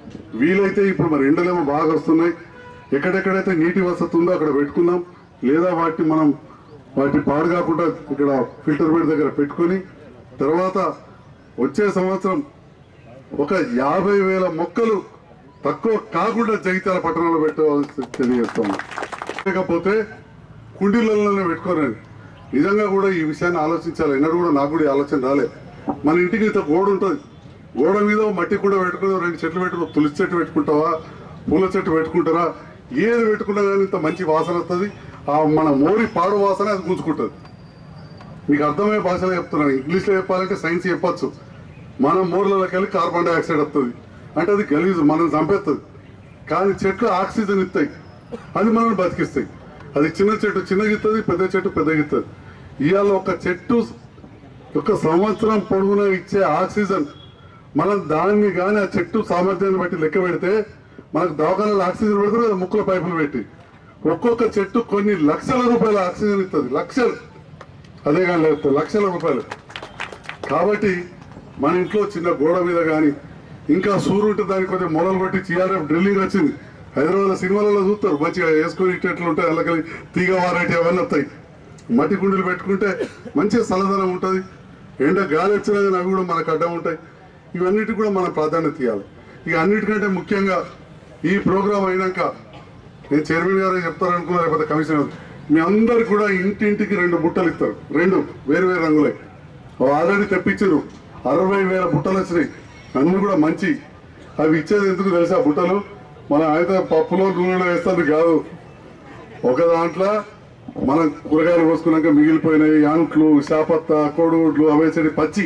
వీలైతే ఇప్పుడు మరి ఎండలేమో బాగా వస్తున్నాయి ఎక్కడెక్కడైతే నీటి వసతి ఉందో అక్కడ పెట్టుకుందాం లేదా వాటిని మనం వాటి పాడు కాకుండా ఇక్కడ ఫిల్టర్ బెడ్ దగ్గర పెట్టుకొని తర్వాత వచ్చే సంవత్సరం ఒక యాభై వేల మొక్కలు తక్కువ కాకుండా జగిత్యాల పట్టణంలో పెట్టవలసి తెలియజేస్తాం లేకపోతే కుండీలలోనే పెట్టుకోరండి నిజంగా కూడా ఈ విషయాన్ని ఆలోచించాలి ఎన్నడూ కూడా నాకు కూడా ఈ ఆలోచన రాలేదు మన ఇంటికి ఇంత గోడ ఉంటుంది గోడ మీద ఓ మట్టి కూడా పెట్టుకుని రెండు చెట్లు పెట్టుకుని తులసి చెట్టు పెట్టుకుంటావా పూల చెట్టు పెట్టుకుంటారా ఏది పెట్టుకున్నా కానీ ఇంత మంచి వాసన వస్తుంది ఆ మన మోరి పాడు వాసన అది గుంజుకుంటుంది మీకు అర్థమయ్యే భాషలో చెప్తున్నాను ఇంగ్లీష్లో చెప్పాలంటే సైన్స్ చెప్పొచ్చు మనం మూర్లలోకి వెళ్ళి కార్బన్ డైఆక్సైడ్ వస్తుంది అంటే అది గలీజు మనం చంపేస్తుంది కానీ చెట్లు ఆక్సిజన్ ఇస్తాయి అది మనం బతికిస్తాయి అది చిన్న చెట్టు చిన్నగిస్తుంది పెద్ద చెట్టు పెద్దగిస్తుంది ఇవాళ ఒక చెట్టు ఒక సంవత్సరం పొడవునా ఇచ్చే ఆక్సిజన్ మనం దాన్ని కానీ ఆ చెట్టు సామర్థ్యాన్ని బట్టి లెక్క పెడితే మనకు దవాఖానాలు ఆక్సిజన్ పెడతారు కదా ముక్కుల పైపులు పెట్టి ఒక్కొక్క చెట్టు కొన్ని లక్షల రూపాయల ఆక్సిజన్ ఇస్తుంది లక్షలు అదే కానీ లేదు లక్షల రూపాయలు కాబట్టి మన ఇంట్లో చిన్న గోడ మీద కానీ ఇంకా సూరు ఉంటే దానికి కొంచెం మొదలు కొట్టి టీఆర్ఎఫ్ డ్రిల్లింగ్ వచ్చింది హైదరాబాద్ సినిమాలలో చూస్తారు మంచిగా వేసుకొని ఇట్టెట్లు ఉంటాయి అలాగే తీగ వారైటీ అవన్నీ వస్తాయి మట్టి కుండీలు పెట్టుకుంటే మంచిగా చల్లదనం ఉంటుంది ఎండ గాలి వచ్చినా కానీ అవి కూడా మనకు అడ్డం ఉంటాయి ఇవన్నిటికి కూడా మనం ప్రాధాన్యత ఇవ్వాలి ఇక అన్నిటికంటే ముఖ్యంగా ఈ ప్రోగ్రాం అయినాక నేను చైర్మన్ గారు చెప్తారనుకున్నా లేకపోతే కమిషనర్ మీ అందరికి కూడా ఇంటింటికి రెండు బుట్టలు ఇస్తారు రెండు వేరు వేరు రంగులే ఆల్రెడీ తెప్పించారు అరవై వేల బుట్టలు వచ్చినాయి అన్ని కూడా మంచి అవి ఇచ్చేది ఎందుకు తెలుసా బుట్టలు మన అయితే పప్పులో నూనెలో వేస్తుంది కాదు ఒక దాంట్లో మనం కూరగాయలు పోసుకున్నాక మిగిలిపోయినాయి యాంట్లు శాపత్త కోడిగుడ్లు అవేసరి పచ్చి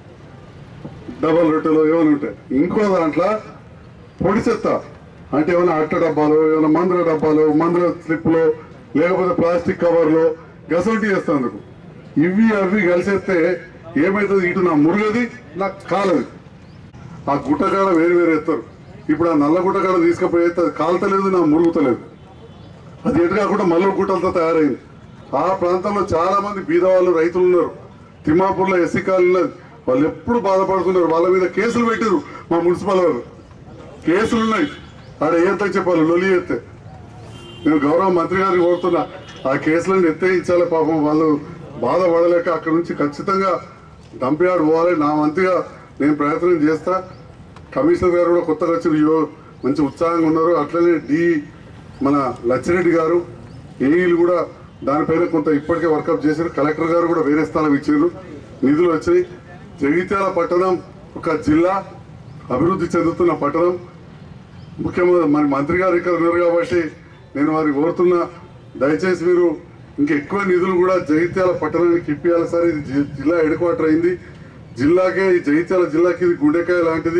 డబల్ రొట్టెలు ఏమైనా ఉంటాయి ఇంకో దాంట్లో పొడి చెత్త అంటే ఏమైనా అట్ట డబ్బాలు ఏమైనా మందుల డబ్బాలు మందుల స్లిప్లో లేకపోతే ప్లాస్టిక్ కవర్లో గసంటి చేస్తందుకు ఇవి అవి కలిసేస్తే ఏమవుతుంది ఇటు నా మురుగది నాకు కాలది ఆ గుట్టకాడ వేరు వేరు ఎత్తారు ఇప్పుడు ఆ నల్ల గుట్టకాడ తీసుకుపోయి ఎత్తే అది కాలుతలేదు నా మురుగుతలేదు అది ఎటు కాకుండా మల్లె గుట్టలతో తయారైంది ఆ ప్రాంతంలో చాలా మంది బీదవాళ్ళు రైతులు ఉన్నారు తిమ్మాపూర్లో ఎస్సీ కాలనీ ఉన్నది వాళ్ళు ఎప్పుడు బాధపడుతున్నారు వాళ్ళ మీద కేసులు పెట్టారు మా మున్సిపల్ వాళ్ళు కేసులు ఉన్నాయి ఆడ ఏంతని చెప్పాలి లొలి ఎత్తే నేను గౌరవ మంత్రి గారిని కోరుతున్నా ఆ కేసులను ఎత్తేయించాలి పాపం వాళ్ళు బాధపడలేక అక్కడ నుంచి ఖచ్చితంగా డంపియార్డ్ పోవాలి నా వంతుగా నేను ప్రయత్నం చేస్తా కమిషనర్ గారు కూడా కొత్తగా వచ్చిన యో మంచి ఉత్సాహంగా ఉన్నారు అట్లనే డి మన లచ్చిరెడ్డి గారు ఏఈలు కూడా దానిపైన కొంత ఇప్పటికే వర్కప్ చేశారు కలెక్టర్ గారు కూడా వేరే స్థానం ఇచ్చారు నిధులు వచ్చాయి జగిత్యాల పట్టణం ఒక జిల్లా అభివృద్ధి చెందుతున్న పట్టణం ముఖ్యమంత్రి మరి మంత్రి గారు ఇక్కడ ఉన్నారు కాబట్టి నేను వారికి కోరుతున్నా దయచేసి మీరు ఇంకా ఎక్కువ నిధులు కూడా జగిత్యాల పట్టణానికి ఇప్పియాలి సార్ ఇది జి- జిల్లా హెడ్ క్వార్టర్ అయింది జిల్లాకే ఈ జగిత్యాల జిల్లాకి ఇది గుండెకాయ లాంటిది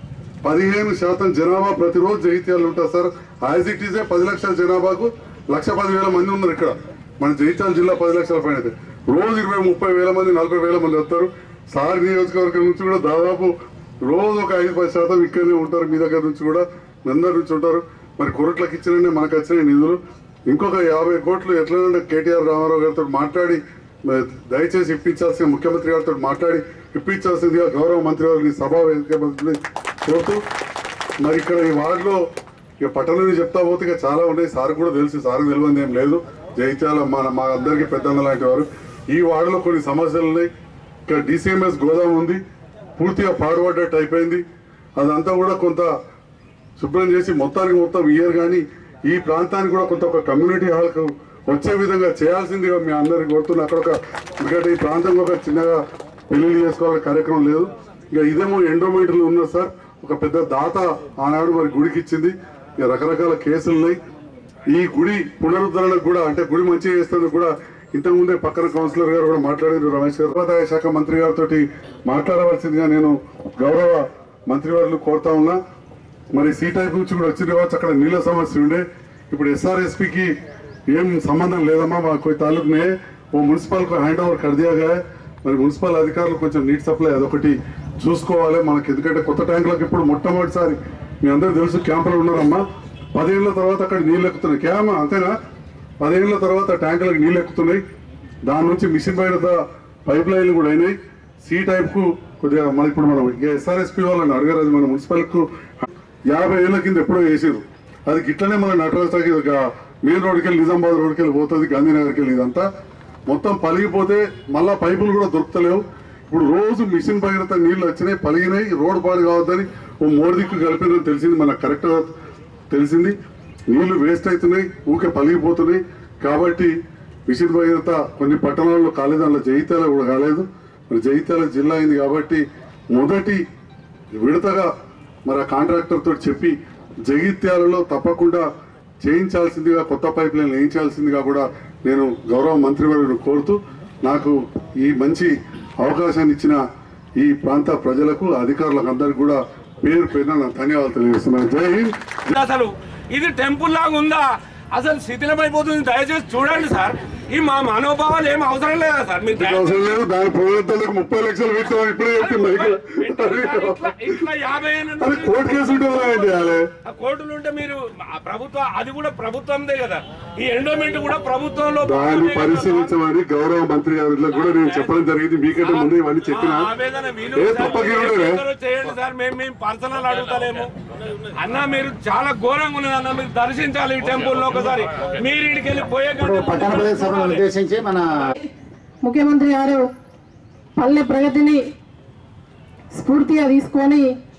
పదిహేను శాతం జనాభా ప్రతిరోజు జగిత్యాలు ఉంటారు సార్ యాజ్ ఇట్ ఈజే పది లక్షల జనాభాకు లక్ష పదివేల మంది ఉన్నారు ఇక్కడ మన జగిత్యాల జిల్లా పది లక్షల పైన అయితే. రోజు ఇరవై ముప్పై వేల మంది నలభై వేల మంది వస్తారు సార్ నియోజకవర్గం నుంచి కూడా దాదాపు రోజు ఒక ఐదు పది శాతం ఇక్కడనే ఉంటారు మీ దగ్గర నుంచి కూడా మీ అందరి నుంచి ఉంటారు మరి కొరట్లకు ఇచ్చినండి మనకు వచ్చిన నిధులు ఇంకొక యాభై కోట్లు ఎట్లనంటే కేటీఆర్ రామారావు గారితో మాట్లాడి మరి దయచేసి ఇప్పించాల్సిన ముఖ్యమంత్రి గారితో మాట్లాడి ఇప్పించాల్సిందిగా గౌరవ మంత్రి గారిని సభా వేదిక మంత్రిని కోరుతూ మరి ఇక్కడ ఈ వార్డులో ఇక పట్టణం చెప్తా పోతే ఇక చాలా ఉన్నాయి సార్ కూడా తెలుసు సార్ తెలియదు ఏం లేదు జైత్యాల మన మా అందరికీ పెద్దన్న లాంటి వారు ఈ వార్డులో కొన్ని సమస్యలు ఉన్నాయి ఇక్కడ డిసిఎంఎస్ గోదాం ఉంది పూర్తిగా పాడుపడ్డట్టు అయిపోయింది అదంతా కూడా కొంత శుభ్రం చేసి మొత్తానికి మొత్తం ఇయర్ కానీ ఈ ప్రాంతానికి కూడా కొంత ఒక కమ్యూనిటీ హాల్కు వచ్చే విధంగా చేయాల్సిందిగా మీ అందరికి కోరుతున్నా అక్కడ ఒక ఎందుకంటే ఈ ప్రాంతంలో ఒక చిన్నగా పెళ్లిళ్ళు చేసుకోవాలనే కార్యక్రమం లేదు ఇక ఇదేమో ఎండోమీటర్లు ఉన్నది సార్ ఒక పెద్ద దాత ఆనాడు మరి గుడికి ఇచ్చింది ఇక రకరకాల కేసులు ఉన్నాయి ఈ గుడి పునరుద్ధరణకు కూడా అంటే గుడి మంచిగా చేస్తున్నందుకు కూడా ఇంతకుముందే పక్కన కౌన్సిలర్ గారు కూడా మాట్లాడారు రమేష్ గారు దేవాదాయ శాఖ మంత్రి గారితో మాట్లాడవలసిందిగా నేను గౌరవ మంత్రివర్యులు కోరుతా ఉన్నా మరి సి టైప్ నుంచి కూడా వచ్చింది కావచ్చు అక్కడ నీళ్ళ సమస్య ఉండే ఇప్పుడు ఎస్ఆర్ఎస్పికి ఏం సంబంధం లేదమ్మా మా कोई ताल्लुक नहीं है वो మున్సిపల్ को హ్యాండ్ ఓవర్ कर दिया गया है మరి మున్సిపల్ అధికారులు కొంచెం నీటి సప్లై అదొకటి చూసుకోవాలి మనకి ఎందుకంటే కొత్త ట్యాంకులకు ఇప్పుడు మొట్టమొదటిసారి మీ అందరూ తెలుసు క్యాంపులు ఉన్నారమ్మా పదేళ్ల తర్వాత అక్కడ నీళ్ళు ఎక్కుతున్నాయి క్యామా అంతేనా పదేళ్ల తర్వాత ట్యాంకులకు నీళ్ళు ఎక్కుతున్నాయి దాని నుంచి మిషన్ బయట పైప్ లైన్లు కూడా అయినాయి సి టైప్ కు కొద్దిగా మన ఇప్పుడు మనం ఎస్ఆర్ఎస్పి వాళ్ళని అడగరాదు మన మున్సిపల్ కు యాభై ఏళ్ళ కింద ఎప్పుడో వేసారు అది గిట్లనే మన నటరాజకి ఒక మెయిన్ రోడ్కి వెళ్ళి నిజామాబాద్ రోడ్కి వెళ్ళి పోతుంది గాంధీనగర్కి వెళ్ళి ఇదంతా మొత్తం పలిగిపోతే మళ్ళా పైపులు కూడా దొరుకుతలేవు ఇప్పుడు రోజు మిషన్ భగీరథ నీళ్లు వచ్చినాయి పలిగినాయి రోడ్డు పాడు కావద్దని ఓ మోడు దిక్కు కలిపిందని తెలిసింది మనకు కరెక్ట్గా తెలిసింది నీళ్లు వేస్ట్ అవుతున్నాయి ఊకే పలిగిపోతున్నాయి కాబట్టి మిషన్ భగీరథ కొన్ని పట్టణాల్లో కాలేదు అందులో జగిత్యాల కూడా కాలేదు మరి జగిత్యాల జిల్లా అయింది కాబట్టి మొదటి విడతగా మరి ఆ కాంట్రాక్టర్ తోటి చెప్పి జగిత్యాలలో తప్పకుండా చేయించాల్సిందిగా కొత్త పైప్ లైన్ వేయించాల్సిందిగా కూడా నేను గౌరవ మంత్రివర్యుడు కోరుతూ నాకు ఈ మంచి అవకాశాన్ని ఇచ్చిన ఈ ప్రాంత ప్రజలకు అధికారులకు అందరికీ కూడా పేరు పేరున నా ధన్యవాదాలు తెలియజేస్తున్నాను జై హింద్ అసలు ఇది టెంపుల్ లాగా ఉందా అసలు శిథిలమైపోతుంది దయచేసి చూడండి సార్ ఈ మా మనోభావాలు ఏం అవసరం లేదా సార్ మీరు దయ- అవసరం లేదు దాని ప్రభుత్వాలకు ముప్పై లక్షలు పెట్టామని ఇప్పుడే చెప్తున్నా ఇట్లా- ఇట్లా యాభై ఏళ్ళ అది నుంచి కోర్టు కేసు ఉంటే ఏం చేయాలి ఆ కోర్టులు ఉంటే మీరు ఆ ప్రభుత్వం అది కూడా ప్రభుత్వందే కదా ఈ ఎండోమెంట్ కూడా ప్రభుత్వంలో దాన్ని భాగమే కదా. పరిశీలించమని గౌరవ మంత్రి గారిలో కూడా నేను చెప్పడం జరిగింది మీకంటే ముందు ఇవన్నీ చెప్పిన ఆ ఆవేదన విను ఏ సార్. తప్పకుండా ఏదో చేయండి సార్ మేము మేము పర్సనల్ అడుగుతలేము అన్న మీరు చాలా ఘోరంగా ఉన్నది అన్న మీరు దర్శించాలి ఈ టెంపుల్ లో ఒకసారి మీరు ఇక్కడికి వెళ్ళి పోయే ఇప్పుడు పట్టణ ప్రదేశ సభను ఉద్దేశించి మన ముఖ్యమంత్రి గారు పల్లె ప్రగతిని స్ఫూర్తిగా తీసుకొని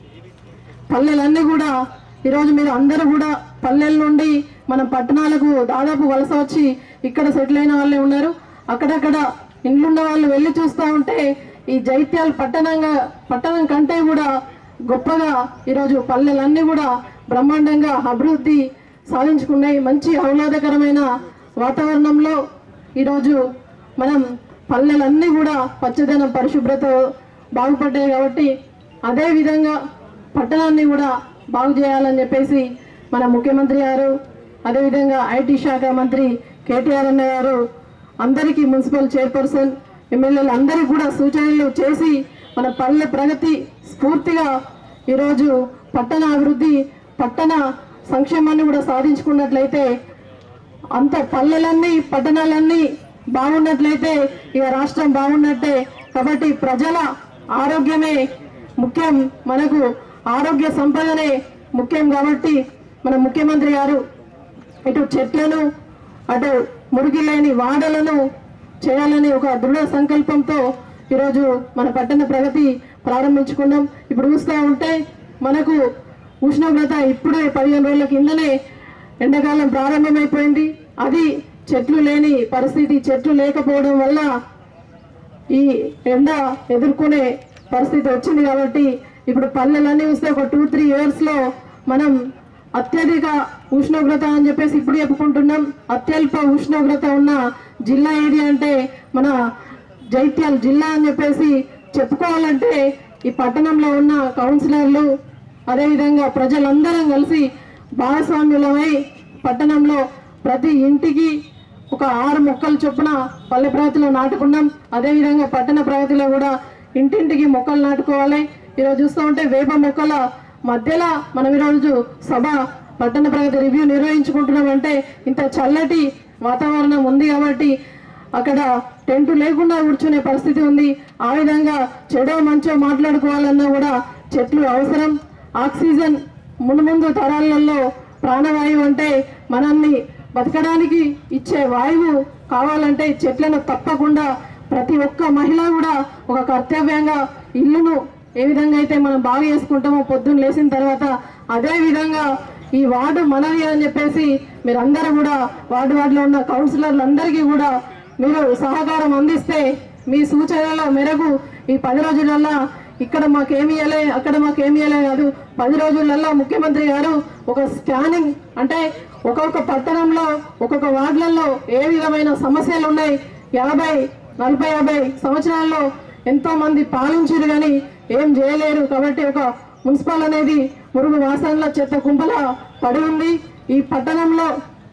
పల్లెలన్నీ కూడా ఈరోజు మీరు అందరూ కూడా పల్లెల నుండి మన పట్టణాలకు దాదాపు వలస వచ్చి ఇక్కడ సెటిల్ అయిన వాళ్ళే ఉన్నారు అక్కడక్కడ ఇండ్లున్న వాళ్ళు వెళ్ళి చూస్తూ ఉంటే ఈ జైత్యాల పట్టణంగా పట్టణం కంటే కూడా గొప్పగా ఈరోజు పల్లెలన్నీ కూడా బ్రహ్మాండంగా అభివృద్ధి సాధించుకున్నాయి మంచి ఆహ్లాదకరమైన వాతావరణంలో ఈరోజు మనం పల్లెలన్నీ కూడా పచ్చదనం పరిశుభ్రత బాగుపడ్డాయి కాబట్టి అదే విధంగా పట్టణాన్ని కూడా బాగు చేయాలని చెప్పేసి మన ముఖ్యమంత్రి గారు అదేవిధంగా ఐటీ శాఖ మంత్రి కేటీఆర్ అన్న గారు అందరికీ మున్సిపల్ చైర్పర్సన్ ఎమ్మెల్యేలు అందరికీ కూడా సూచనలు చేసి మన పల్లె ప్రగతి స్ఫూర్తిగా ఈరోజు పట్టణ అభివృద్ధి పట్టణ సంక్షేమాన్ని కూడా సాధించుకున్నట్లయితే అంత పల్లెలన్నీ పట్టణాలన్నీ బాగున్నట్లయితే ఇక రాష్ట్రం బాగున్నట్టే కాబట్టి ప్రజల ఆరోగ్యమే ముఖ్యం మనకు ఆరోగ్య సంపదనే ముఖ్యం కాబట్టి మన ముఖ్యమంత్రి గారు ఇటు చెట్లను అటు మురికి లేని వాడలను చేయాలని ఒక దృఢ సంకల్పంతో ఈరోజు మన పట్టణ ప్రగతి ప్రారంభించుకున్నాం ఇప్పుడు చూస్తూ ఉంటే మనకు ఉష్ణోగ్రత ఇప్పుడే పదిహేను రోజుల కిందనే ఎండాకాలం ప్రారంభమైపోయింది అది చెట్లు లేని పరిస్థితి చెట్లు లేకపోవడం వల్ల ఈ ఎండ ఎదుర్కొనే పరిస్థితి వచ్చింది కాబట్టి ఇప్పుడు పల్లెలన్నీ చూస్తే ఒక టూ త్రీ ఇయర్స్ లో మనం అత్యధిక ఉష్ణోగ్రత అని చెప్పేసి ఇప్పుడు చెప్పుకుంటున్నాం అత్యల్ప ఉష్ణోగ్రత ఉన్న జిల్లా ఏది అంటే మన జైత్యాల జిల్లా అని చెప్పేసి చెప్పుకోవాలంటే ఈ పట్టణంలో ఉన్న కౌన్సిలర్లు అదేవిధంగా ప్రజలందరం కలిసి భాగస్వామ్యులమై పట్టణంలో ప్రతి ఇంటికి ఒక ఆరు మొక్కలు చొప్పున పల్లె ప్రగతిలో నాటుకున్నాం అదేవిధంగా పట్టణ ప్రగతిలో కూడా ఇంటింటికి మొక్కలు నాటుకోవాలి ఈరోజు చూస్తూ ఉంటే వేప మొక్కల మధ్యలో మనం ఈరోజు సభ పట్టణ ప్రగతి రివ్యూ నిర్వహించుకుంటున్నాం అంటే ఇంత చల్లటి వాతావరణం ఉంది కాబట్టి అక్కడ టెంట్ లేకుండా కూర్చునే పరిస్థితి ఉంది ఆ విధంగా చెడో మంచో మాట్లాడుకోవాలన్నా కూడా చెట్లు అవసరం ఆక్సిజన్ ముందు ముందు తరాలలో ప్రాణవాయువు అంటే మనల్ని బతకడానికి ఇచ్చే వాయువు కావాలంటే చెట్లను తప్పకుండా ప్రతి ఒక్క మహిళ కూడా ఒక కర్తవ్యంగా ఇల్లును ఏ విధంగా అయితే మనం బాగా చేసుకుంటామో పొద్దున్న లేచిన తర్వాత అదే విధంగా ఈ వార్డు మనది అని చెప్పేసి మీరందరూ కూడా వార్డు వార్డులో ఉన్న కౌన్సిలర్లందరికీ కూడా మీరు సహకారం అందిస్తే మీ సూచనల మేరకు ఈ పది రోజులల్లో ఇక్కడ మాకేమి ఇవ్వలే అక్కడ మాకేమి ఇవ్వలే కాదు పది రోజులలో ముఖ్యమంత్రి గారు ఒక స్కానింగ్ అంటే ఒక్కొక్క పట్టణంలో ఒక్కొక్క వార్డులలో ఏ విధమైన సమస్యలు ఉన్నాయి యాభై నలభై యాభై సంవత్సరాల్లో ఎంతో మంది పాలించారు కానీ ఏం చేయలేరు కాబట్టి ఒక మున్సిపల్ అనేది మురుగు వాసనల చెత్త కుంపల పడి ఉంది ఈ పట్టణంలో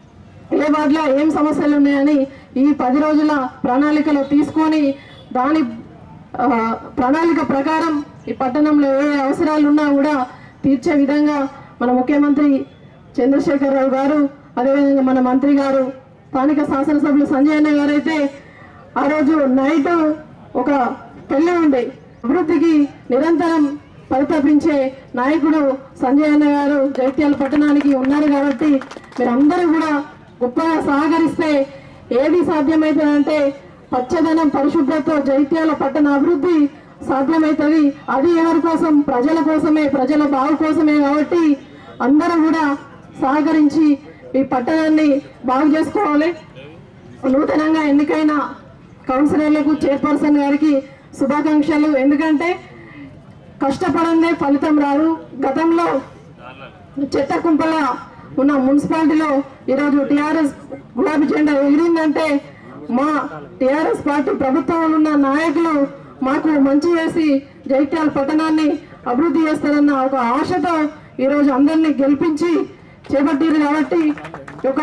ఏ వార్డులో ఏం సమస్యలు ఉన్నాయని ఈ పది రోజుల ప్రణాళికలో తీసుకొని దాని ఆ, ప్రణాళిక ప్రకారం ఈ పట్టణంలో ఏ అవసరాలు ఉన్నా కూడా తీర్చే విధంగా మన ముఖ్యమంత్రి చంద్రశేఖరరావు గారు అదేవిధంగా మన మంత్రి గారు స్థానిక శాసనసభ్యులు సంజయ్ అన్న గారు అయితే ఆ రోజు నైట్ ఒక పెళ్లి ఉండే అభివృద్ధికి నిరంతరం పరితపించే నాయకుడు సంజయ్ అన్న గారు జైత్యాల పట్టణానికి ఉన్నారు కాబట్టి మీరందరూ కూడా గొప్పగా సహకరిస్తే ఏది సాధ్యమవుతుందంటే పచ్చదనం పరిశుభ్రత జైత్యాల పట్టణ అభివృద్ధి సాధ్యమవుతుంది అది ఎవరి కోసం ప్రజల కోసమే ప్రజల బాగు కోసమే కాబట్టి అందరూ కూడా సహకరించి ఈ పట్టణాన్ని బాగు చేసుకోవాలి నూతనంగా ఎన్నికైన కౌన్సిలర్లకు చైర్పర్సన్ గారికి శుభాకాంక్షలు ఎందుకంటే కష్టపడందే ఫలితం రాదు గతంలో చెత్త కుంపల ఉన్న మున్సిపాలిటీలో ఈరోజు టిఆర్ఎస్ గులాబీ జెండా ఎగిరిందంటే మా టిఆర్ఎస్ పార్టీ ప్రభుత్వంలో ఉన్న నాయకులు మాకు మంచి చేసి జైత్యాల పట్టణాన్ని అభివృద్ధి చేస్తారన్న ఒక ఆశతో ఈరోజు అందరినీ గెలిపించి చేపట్టారు కాబట్టి ఒక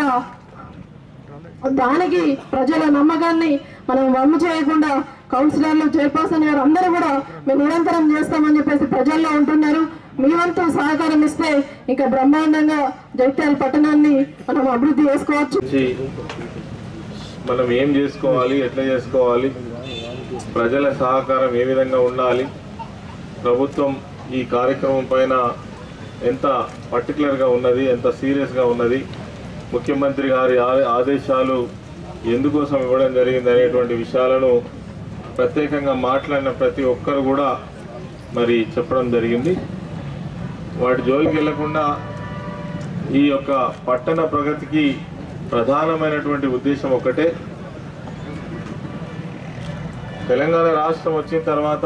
దానికి ప్రజల నమ్మకాన్ని మనం వమ్ము చేయకుండా కౌన్సిలర్లు చైర్పర్సన్ గారు అందరూ కూడా మేము నిరంతరం చేస్తామని చెప్పేసి ప్రజల్లో ఉంటున్నారు మీ వంతు సహకారం ఇస్తే ఇంకా బ్రహ్మాండంగా జైత్యాల పట్టణాన్ని మనం అభివృద్ధి చేసుకోవచ్చు నుంచి మనం ఏం చేసుకోవాలి ఎట్లా చేసుకోవాలి ప్రజల సహకారం ఏ విధంగా ఉండాలి ప్రభుత్వం ఈ కార్యక్రమం పైన ఎంత పర్టికులర్గా ఉన్నది ఎంత సీరియస్గా ఉన్నది ముఖ్యమంత్రి గారి ఆ- ఆదేశాలు ఎందుకోసం ఇవ్వడం జరిగింది అనేటువంటి విషయాలను ప్రత్యేకంగా మాట్లాడిన ప్రతి ఒక్కరు కూడా మరి చెప్పడం జరిగింది వాటి జోలికి వెళ్లకుండా ఈ యొక్క పట్టణ ప్రగతికి ప్రధానమైనటువంటి ఉద్దేశం ఒకటే తెలంగాణ రాష్ట్రం వచ్చిన తర్వాత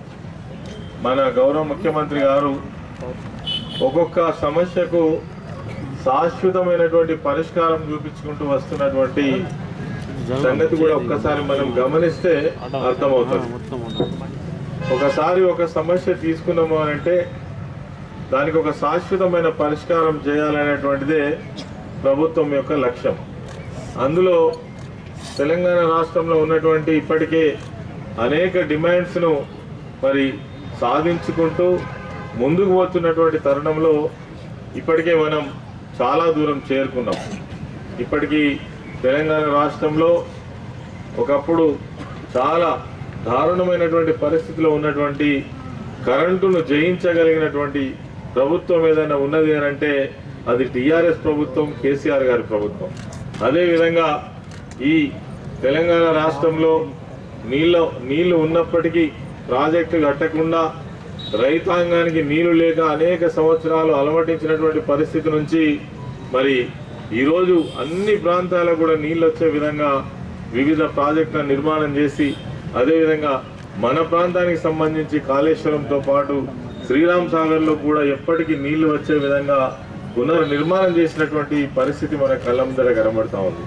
మన గౌరవ ముఖ్యమంత్రి గారు ఒక్కొక్క సమస్యకు శాశ్వతమైనటువంటి పరిష్కారం చూపించుకుంటూ వస్తున్నటువంటి సంగతి కూడా ఒక్కసారి మనం గమనిస్తే అర్థమవుతుంది ఒకసారి ఒక సమస్య తీసుకున్నాము అని అంటే దానికి ఒక శాశ్వతమైన పరిష్కారం చేయాలనేటువంటిదే ప్రభుత్వం యొక్క లక్ష్యం అందులో తెలంగాణ రాష్ట్రంలో ఉన్నటువంటి ఇప్పటికే అనేక డిమాండ్స్ను మరి సాధించుకుంటూ ముందుకు పోతున్నటువంటి తరుణంలో ఇప్పటికే మనం చాలా దూరం చేరుకున్నాం ఇప్పటికీ తెలంగాణ రాష్ట్రంలో ఒకప్పుడు చాలా దారుణమైనటువంటి పరిస్థితిలో ఉన్నటువంటి కరెంటును జయించగలిగినటువంటి ప్రభుత్వం ఏదైనా ఉన్నది అని అంటే అది టిఆర్ఎస్ ప్రభుత్వం కేసీఆర్ గారి ప్రభుత్వం అదేవిధంగా ఈ తెలంగాణ రాష్ట్రంలో నీళ్ళ నీళ్లు ఉన్నప్పటికీ ప్రాజెక్టు కట్టకుండా రైతాంగానికి నీళ్లు లేక అనేక సంవత్సరాలు అలమటించినటువంటి పరిస్థితి నుంచి మరి ఈరోజు అన్ని ప్రాంతాలకు కూడా నీళ్ళు వచ్చే విధంగా వివిధ ప్రాజెక్టుల నిర్మాణం చేసి అదేవిధంగా మన ప్రాంతానికి సంబంధించి కాళేశ్వరంతో పాటు శ్రీరామ్ సాగర్లో కూడా ఎప్పటికీ నీళ్లు వచ్చే విధంగా పునర్నిర్మాణం చేసినటువంటి పరిస్థితి మన కళ్ళ ముందర కనబడతా ఉంది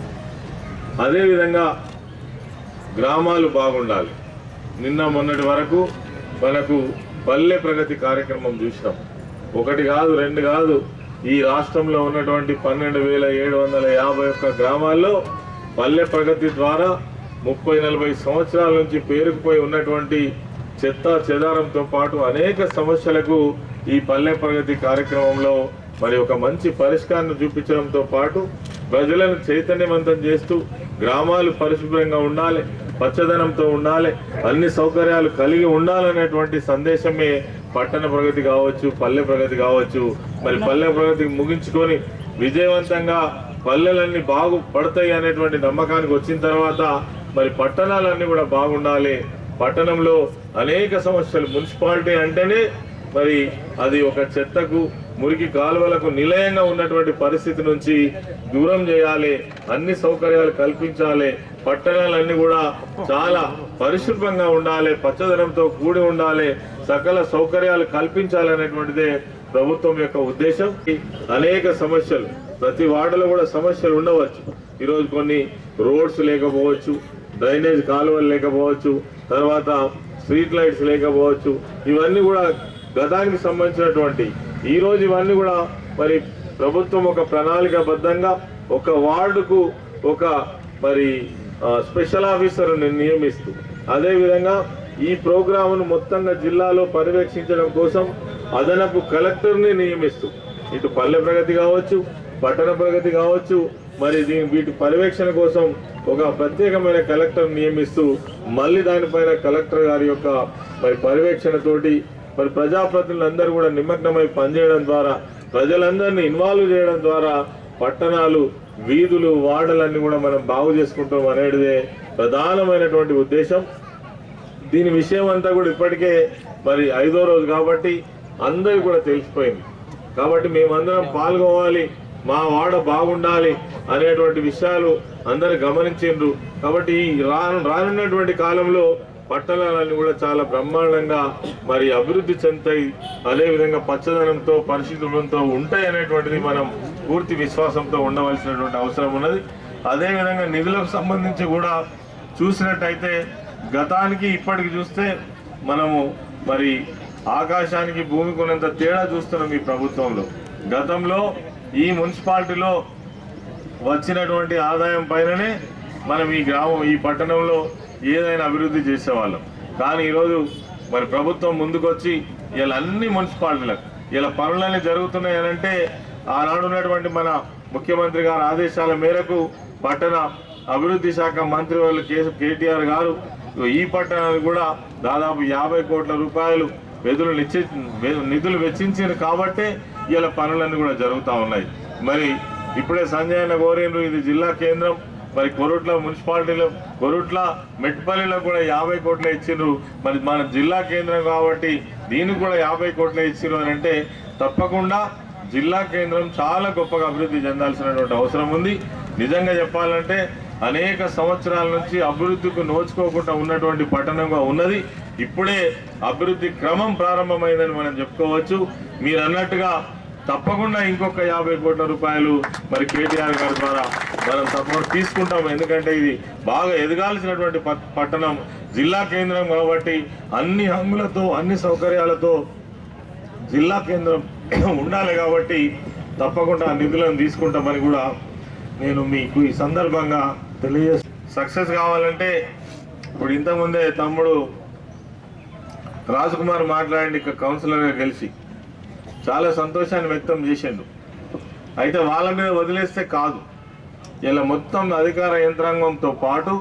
అదేవిధంగా గ్రామాలు బాగుండాలి నిన్న మొన్నటి వరకు మనకు పల్లె ప్రగతి కార్యక్రమం చూసినాం ఒకటి కాదు రెండు కాదు ఈ రాష్ట్రంలో ఉన్నటువంటి పన్నెండు వేల ఏడు వందల యాభై ఒక్క గ్రామాల్లో పల్లె ప్రగతి ద్వారా ముప్పై నలభై సంవత్సరాల నుంచి పేరుకుపోయి ఉన్నటువంటి చెత్త చెదారంతో పాటు అనేక సమస్యలకు ఈ పల్లె ప్రగతి కార్యక్రమంలో మరి ఒక మంచి పరిష్కారం చూపించడంతో పాటు ప్రజలను చైతన్యవంతం చేస్తూ గ్రామాలు పరిశుభ్రంగా ఉండాలి పచ్చదనంతో ఉండాలి అన్ని సౌకర్యాలు కలిగి ఉండాలనేటువంటి సందేశమే పట్టణ ప్రగతి కావచ్చు పల్లె ప్రగతి కావచ్చు మరి పల్లె ప్రగతి ముగించుకొని విజయవంతంగా పల్లెలన్నీ బాగుపడతాయి అనేటువంటి నమ్మకానికి వచ్చిన తర్వాత మరి పట్టణాలన్నీ కూడా బాగుండాలి పట్టణంలో అనేక సమస్యలు మున్సిపాలిటీ అంటేనే మరి అది ఒక చెత్తకు మురికి కాలువలకు నిలయంగా ఉన్నటువంటి పరిస్థితి నుంచి దూరం చేయాలి అన్ని సౌకర్యాలు కల్పించాలి పట్టణాలన్నీ కూడా చాలా పరిశుభ్రంగా ఉండాలి పచ్చదనంతో కూడి ఉండాలి సకల సౌకర్యాలు కల్పించాలనేటువంటిదే ప్రభుత్వం యొక్క ఉద్దేశం అనేక సమస్యలు ప్రతి వార్డులో కూడా సమస్యలు ఉండవచ్చు ఈరోజు కొన్ని రోడ్స్ లేకపోవచ్చు డ్రైనేజ్ కాలువలు లేకపోవచ్చు తర్వాత స్ట్రీట్ లైట్స్ లేకపోవచ్చు ఇవన్నీ కూడా గతానికి సంబంధించినటువంటి ఈ రోజు ఇవన్నీ కూడా మరి ప్రభుత్వం ఒక ప్రణాళికాబద్ధంగా ఒక వార్డుకు ఒక మరి ఆ, స్పెషల్ ఆఫీసర్ని నియమిస్తూ అదేవిధంగా ఈ ప్రోగ్రామును మొత్తంగా జిల్లాలో పర్యవేక్షించడం కోసం అదనపు కలెక్టర్ని నియమిస్తూ ఇటు పల్లె ప్రగతి కావచ్చు పట్టణ ప్రగతి కావచ్చు మరి దీని వీటి పర్యవేక్షణ కోసం ఒక ప్రత్యేకమైన కలెక్టర్ నియమిస్తూ మళ్ళీ దానిపైన కలెక్టర్ గారి యొక్క మరి పర్యవేక్షణతోటి మరి ప్రజాప్రతినిధులందరూ కూడా నిమగ్నమై పనిచేయడం ద్వారా ప్రజలందరినీ ఇన్వాల్వ్ చేయడం ద్వారా పట్టణాలు వీధులు వాడలన్నీ కూడా మనం బాగు చేసుకుంటాం అనేటిదే ప్రధానమైనటువంటి ఉద్దేశం దీని విషయం అంతా కూడా ఇప్పటికే మరి ఐదో రోజు కాబట్టి అందరికీ కూడా తెలిసిపోయింది కాబట్టి మేమందరం పాల్గొవాలి మా వాడ బాగుండాలి అనేటువంటి విషయాలు అందరు గమనించిండ్రు కాబట్టి ఈ రాను రానున్నటువంటి కాలంలో పట్టణాలన్నీ కూడా చాలా బ్రహ్మాండంగా మరి అభివృద్ధి చెందుతాయి అదేవిధంగా పచ్చదనంతో పరిశుభ్రంతో ఉంటాయి అనేటువంటిది మనం పూర్తి విశ్వాసంతో ఉండవలసినటువంటి అవసరం ఉన్నది అదేవిధంగా నిధులకు సంబంధించి కూడా చూసినట్టయితే గతానికి ఇప్పటికి చూస్తే మనము మరి ఆకాశానికి భూమికి ఉన్నంత తేడా చూస్తున్నాం ఈ ప్రభుత్వంలో గతంలో ఈ మున్సిపాలిటీలో వచ్చినటువంటి ఆదాయం పైననే మనం ఈ గ్రామం ఈ పట్టణంలో ఏదైనా అభివృద్ధి చేసేవాళ్ళం కానీ ఈరోజు మరి ప్రభుత్వం ముందుకొచ్చి ఇలా అన్ని మున్సిపాలిటీలకు ఇలా పనులన్నీ జరుగుతున్నాయి అని అంటే ఆనాడు ఉన్నటువంటి మన ముఖ్యమంత్రి గారి ఆదేశాల మేరకు పట్టణ అభివృద్ధి శాఖ మంత్రి వాళ్ళు కేసు కేటీఆర్ గారు ఈ పట్టణానికి కూడా దాదాపు యాభై కోట్ల రూపాయలు నిధులు నిశ్చి నిధులు వెచ్చించింది కాబట్టే ఇలా పనులన్నీ కూడా జరుగుతూ ఉన్నాయి మరి ఇప్పుడే సంజయ్ అన్న కోరిండ్రు ఇది జిల్లా కేంద్రం మరి కొరుట్ల మున్సిపాలిటీలో కొరుట్ల మెట్పల్లిలో కూడా యాభై కోట్ల ఇచ్చిండ్రు మరి మన జిల్లా కేంద్రం కాబట్టి దీనికి కూడా యాభై కోట్ల ఇచ్చిండ్రు అని అంటే తప్పకుండా జిల్లా కేంద్రం చాలా గొప్పగా అభివృద్ధి చెందాల్సినటువంటి అవసరం ఉంది నిజంగా చెప్పాలంటే అనేక సంవత్సరాల నుంచి అభివృద్ధికి నోచుకోకుండా ఉన్నటువంటి పట్టణంగా ఉన్నది ఇప్పుడే అభివృద్ధి క్రమం ప్రారంభమైందని మనం చెప్పుకోవచ్చు మీరు అన్నట్టుగా తప్పకుండా ఇంకొక యాభై కోట్ల రూపాయలు మరి కేటీఆర్ గారి ద్వారా మనం తప్పకుండా తీసుకుంటాం ఎందుకంటే ఇది బాగా ఎదగాల్సినటువంటి పట్- పట్టణం జిల్లా కేంద్రం కాబట్టి అన్ని హంగులతో అన్ని సౌకర్యాలతో జిల్లా కేంద్రం ఉండాలి కాబట్టి తప్పకుండా ఆ నిధులను తీసుకుంటామని కూడా నేను మీకు ఈ సందర్భంగా తెలియజేస్తాను సక్సెస్ కావాలంటే ఇప్పుడు ఇంతకుముందే తమ్ముడు రాజకుమార్ మాట్లాడి ఇక కౌన్సిలర్గా గెలిచి చాలా సంతోషాన్ని వ్యక్తం చేసిండు అయితే వాళ్ళ మీద వదిలేస్తే కాదు ఇలా మొత్తం అధికార యంత్రాంగంతో పాటు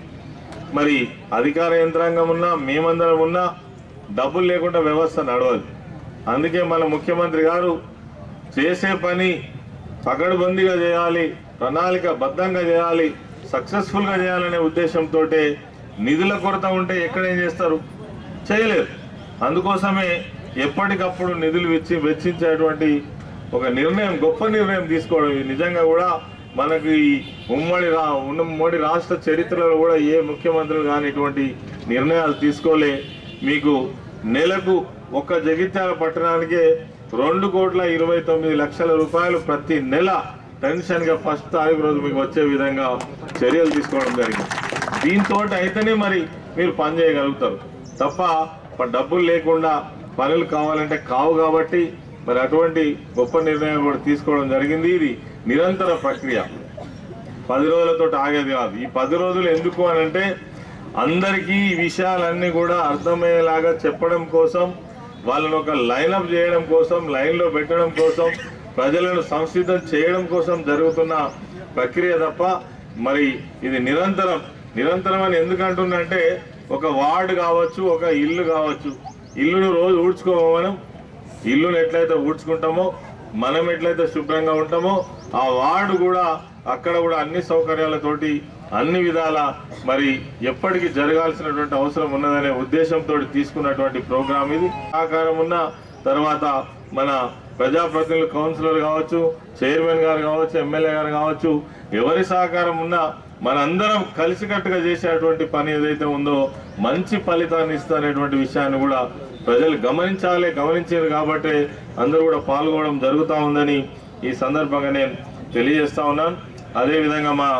మరి అధికార యంత్రాంగం ఉన్నా మేమందరం ఉన్నా డబ్బులు లేకుండా వ్యవస్థ నడవదు అందుకే మన ముఖ్యమంత్రి గారు చేసే పని పకడ్బందీగా చేయాలి ప్రణాళిక బద్ధంగా చేయాలి సక్సెస్ఫుల్గా చేయాలనే ఉద్దేశంతో నిధుల కొరత ఉంటే ఎక్కడేం చేస్తారు చేయలేరు అందుకోసమే ఎప్పటికప్పుడు నిధులు వెచ్చి వెచ్చించేటువంటి ఒక నిర్ణయం గొప్ప నిర్ణయం తీసుకోవడం ఇది నిజంగా కూడా మనకి ఈ ఉమ్మడి రా ఉమ్మడి రాష్ట్ర చరిత్రలో కూడా ఏ ముఖ్యమంత్రులు కానీ ఇటువంటి నిర్ణయాలు తీసుకోలే మీకు నెలకు ఒక జగిత్యాల పట్టణానికే రెండు కోట్ల ఇరవై తొమ్మిది లక్షల రూపాయలు ప్రతి నెల పెన్షన్గా ఫస్ట్ తారీఖు రోజు మీకు వచ్చే విధంగా చర్యలు తీసుకోవడం జరిగింది దీంతో అయితేనే మరి మీరు పని చేయగలుగుతారు తప్ప ప- డబ్బులు లేకుండా పనులు కావాలంటే కావు కాబట్టి మరి అటువంటి గొప్ప నిర్ణయం కూడా తీసుకోవడం జరిగింది ఇది నిరంతర ప్రక్రియ పది రోజులతో ఆగేది కాదు ఈ పది రోజులు ఎందుకు అని అంటే అందరికీ ఈ విషయాలన్నీ కూడా అర్థమయ్యేలాగా చెప్పడం కోసం వాళ్ళని ఒక లైనప్ చేయడం కోసం లైన్లో పెట్టడం కోసం ప్రజలను సంసిద్ధం చేయడం కోసం జరుగుతున్న ప్రక్రియ తప్ప మరి ఇది నిరంతరం నిరంతరం అని ఎందుకు అంటున్నంటే ఒక వార్డు కావచ్చు ఒక ఇల్లు కావచ్చు ఇల్లును రోజు ఊడ్చుకోమో మనం ఇల్లును ఎట్లయితే ఊడ్చుకుంటామో మనం ఎట్లయితే శుభ్రంగా ఉంటామో ఆ వార్డు కూడా అక్కడ కూడా అన్ని సౌకర్యాలతోటి అన్ని విధాల మరి ఎప్పటికీ జరగాల్సినటువంటి అవసరం ఉన్నదనే ఉద్దేశంతో తీసుకున్నటువంటి ప్రోగ్రాం ఇది సహకారం ఉన్న తర్వాత మన ప్రజాప్రతినిధులు కౌన్సిలర్ కావచ్చు చైర్మన్ గారు కావచ్చు ఎమ్మెల్యే గారు కావచ్చు ఎవరి సహకారం ఉన్నా మనందరం కలిసికట్టుగా చేసేటువంటి పని ఏదైతే ఉందో మంచి ఫలితాన్ని ఇస్తానేటువంటి విషయాన్ని కూడా ప్రజలు గమనించాలి గమనించారు కాబట్టి అందరూ కూడా పాల్గొనడం జరుగుతూ ఉందని ఈ సందర్భంగా నేను తెలియజేస్తా ఉన్నాను అదేవిధంగా మా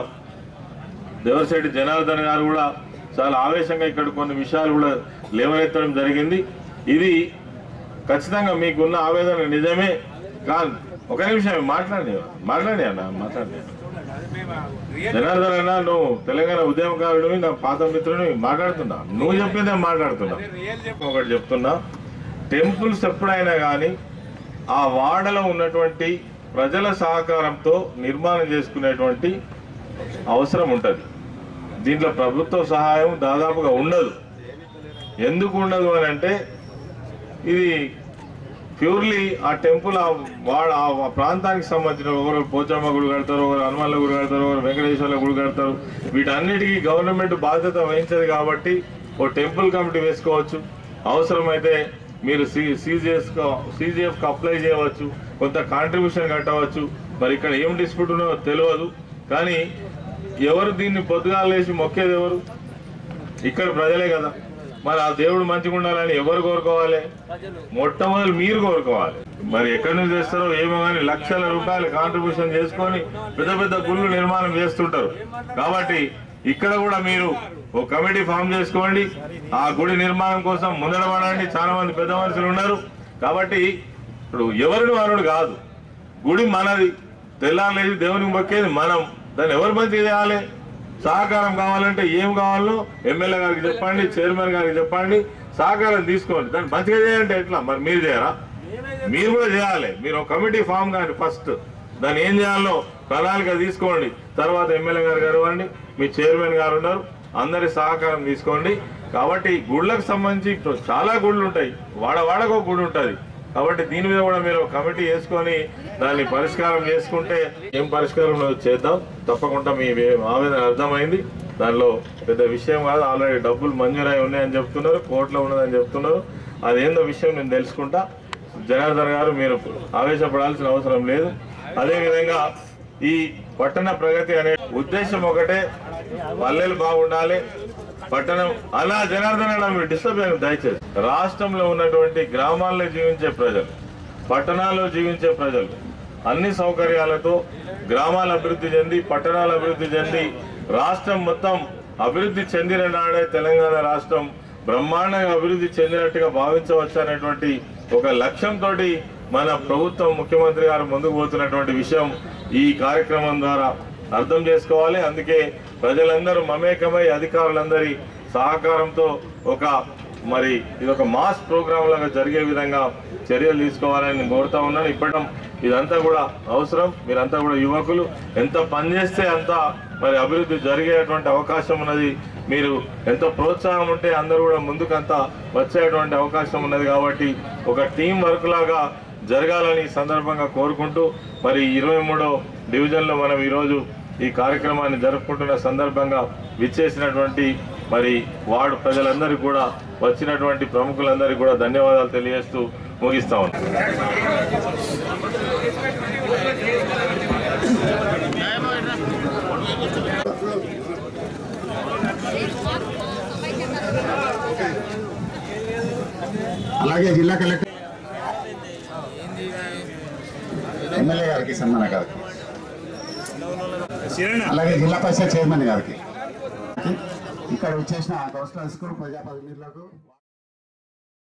దేవరశెట్టి జనార్దన్ గారు కూడా చాలా ఆవేశంగా ఇక్కడ కొన్ని విషయాలు కూడా లేవనెత్తడం జరిగింది ఇది ఖచ్చితంగా మీకున్న ఆవేదన నిజమే కాదు ఒక నిమిషం మాట్లాడి మాట్లాడి అన్న మాట్లాడి జనార్దన్ అన్న నువ్వు తెలంగాణ ఉద్యమకారుడివి నా పాత మిత్రుడిని మాట్లాడుతున్నా నువ్వు చెప్పిందే మాట్లాడుతున్నా ఒకటి చెప్తున్నా టెంపుల్స్ ఎప్పుడైనా కానీ ఆ వాడలో ఉన్నటువంటి ప్రజల సహకారంతో నిర్మాణం చేసుకునేటువంటి అవసరం ఉంటుంది దీంట్లో ప్రభుత్వ సహాయం దాదాపుగా ఉండదు ఎందుకు ఉండదు అని అంటే ఇది ప్యూర్లీ ఆ టెంపుల్ ఆ వాడు ఆ ప్రాంతానికి సంబంధించిన ఒకరు పోచమ్మ గుడి కడతారు ఒకరు హనుమాన్ల గుడి కడతారు ఒకరు వెంకటేశ్వర్ల గుడి కడతారు వీటన్నిటికీ గవర్నమెంట్ బాధ్యత వహించదు కాబట్టి ఓ టెంపుల్ కమిటీ వేసుకోవచ్చు అవసరమైతే మీరు సి సీజీఎస్ సీజీఎఫ్కి అప్లై చేయవచ్చు కొంత కాంట్రిబ్యూషన్ కట్టవచ్చు మరి ఇక్కడ ఏం డిస్ప్యూట్ ఉన్నదో తెలియదు కానీ ఎవరు దీన్ని పొద్దుగాలు లేచి మొక్కేది ఎవరు ఇక్కడ ప్రజలే కదా మరి ఆ దేవుడు మంచిగా ఉండాలని ఎవరు కోరుకోవాలి మొట్టమొదటి మీరు కోరుకోవాలి మరి ఎక్కడి నుంచి చేస్తారో ఏమో కానీ లక్షల రూపాయలు కాంట్రిబ్యూషన్ చేసుకొని పెద్ద పెద్ద గుళ్ళు నిర్మాణం చేస్తుంటారు కాబట్టి ఇక్కడ కూడా మీరు ఒక కమిటీ ఫామ్ చేసుకోండి ఆ గుడి నిర్మాణం కోసం ముందడబడండి చాలా మంది పెద్ద మనుషులు ఉన్నారు కాబట్టి ఇప్పుడు ఎవరిని మనడు కాదు గుడి మనది తెల్లారలేసి దేవునికి మొక్కేది మనం దాన్ని ఎవరు మంచిగా చేయాలి సహకారం కావాలంటే ఏం కావాలో ఎమ్మెల్యే గారికి చెప్పండి చైర్మన్ గారికి చెప్పండి సహకారం తీసుకోండి దాన్ని మంచిగా చేయాలంటే ఎట్లా మరి మీరు చేయరా మీరు కూడా చేయాలి మీరు ఒక కమిటీ ఫామ్ కానీ ఫస్ట్ దాన్ని ఏం చేయాలో ప్రణాళిక తీసుకోండి తర్వాత ఎమ్మెల్యే గారు గారు ఇవ్వండి మీ చైర్మన్ గారు ఉన్నారు అందరి సహకారం తీసుకోండి కాబట్టి గుళ్ళకు సంబంధించి ఇప్పుడు చాలా గుళ్ళు ఉంటాయి వాడ వాడకు ఒక గుడి ఉంటుంది కాబట్టి దీని మీద కూడా మీరు ఒక కమిటీ వేసుకొని దాన్ని పరిష్కారం చేసుకుంటే ఏం పరిష్కారం ఉన్నదో చేద్దాం తప్పకుండా మీ వే- ఆవేదన అర్థమైంది దానిలో పెద్ద విషయం కాదు ఆల్రెడీ డబ్బులు మంజూరై ఉన్నాయని చెప్తున్నారు కోర్టులో ఉన్నదని చెప్తున్నారు అదేందో విషయం నేను తెలుసుకుంటా జనార్దన్ గారు మీరు ఆవేశపడాల్సిన అవసరం లేదు అదేవిధంగా ఈ పట్టణ ప్రగతి అనే ఉద్దేశం ఒకటే పల్లెలు బాగుండాలి పట్టణం అలా జనార్దన్ అన్న మీరు డిస్టర్బ్ అయ్యారు దయచేసి రాష్ట్రంలో ఉన్నటువంటి గ్రామాల్లో జీవించే ప్రజలు పట్టణాల్లో జీవించే ప్రజలు అన్ని సౌకర్యాలతో గ్రామాల అభివృద్ధి చెంది పట్టణాల అభివృద్ధి చెంది రాష్ట్రం మొత్తం అభివృద్ధి చెందిన నాడే తెలంగాణ రాష్ట్రం బ్రహ్మాండంగా అభివృద్ధి చెందినట్టుగా భావించవచ్చు అనేటువంటి ఒక లక్ష్యంతో మన ప్రభుత్వం ముఖ్యమంత్రి గారు ముందుకు పోతున్నటువంటి విషయం ఈ కార్యక్రమం ద్వారా అర్థం చేసుకోవాలి అందుకే ప్రజలందరూ మమేకమై అధికారులందరి సహకారంతో ఒక మరి ఇది ఒక మాస్ ప్రోగ్రామ్ లాగా జరిగే విధంగా చర్యలు తీసుకోవాలని నేను కోరుతా ఉన్నాను ఇప్పటం ఇదంతా కూడా అవసరం మీరంతా కూడా యువకులు ఎంత పని చేస్తే అంత మరి అభివృద్ధి జరిగేటువంటి అవకాశం ఉన్నది మీరు ఎంత ప్రోత్సాహం ఉంటే అందరూ కూడా ముందుకంతా వచ్చేటువంటి అవకాశం ఉన్నది కాబట్టి ఒక టీం వర్క్ లాగా జరగాలని ఈ సందర్భంగా కోరుకుంటూ మరి ఇరవై మూడో డివిజన్లో మనం ఈరోజు ఈ కార్యక్రమాన్ని జరుపుకుంటున్న సందర్భంగా విచ్చేసినటువంటి మరి వార్డు ప్రజలందరికీ కూడా వచ్చినటువంటి ప్రముఖులందరికీ కూడా ధన్యవాదాలు తెలియజేస్తూ ముగిస్తా ఉన్నాను అలాగే జిల్లా కలెక్టర్ ఎమ్మెల్యే గారికి సన్మాన గారికి అలాగే జిల్లా పరిషత్ చైర్మన్ గారికి ఇక్కడ వచ్చేసిన కౌన్సిలర్స్కు ప్రజాప్రతినిధులకు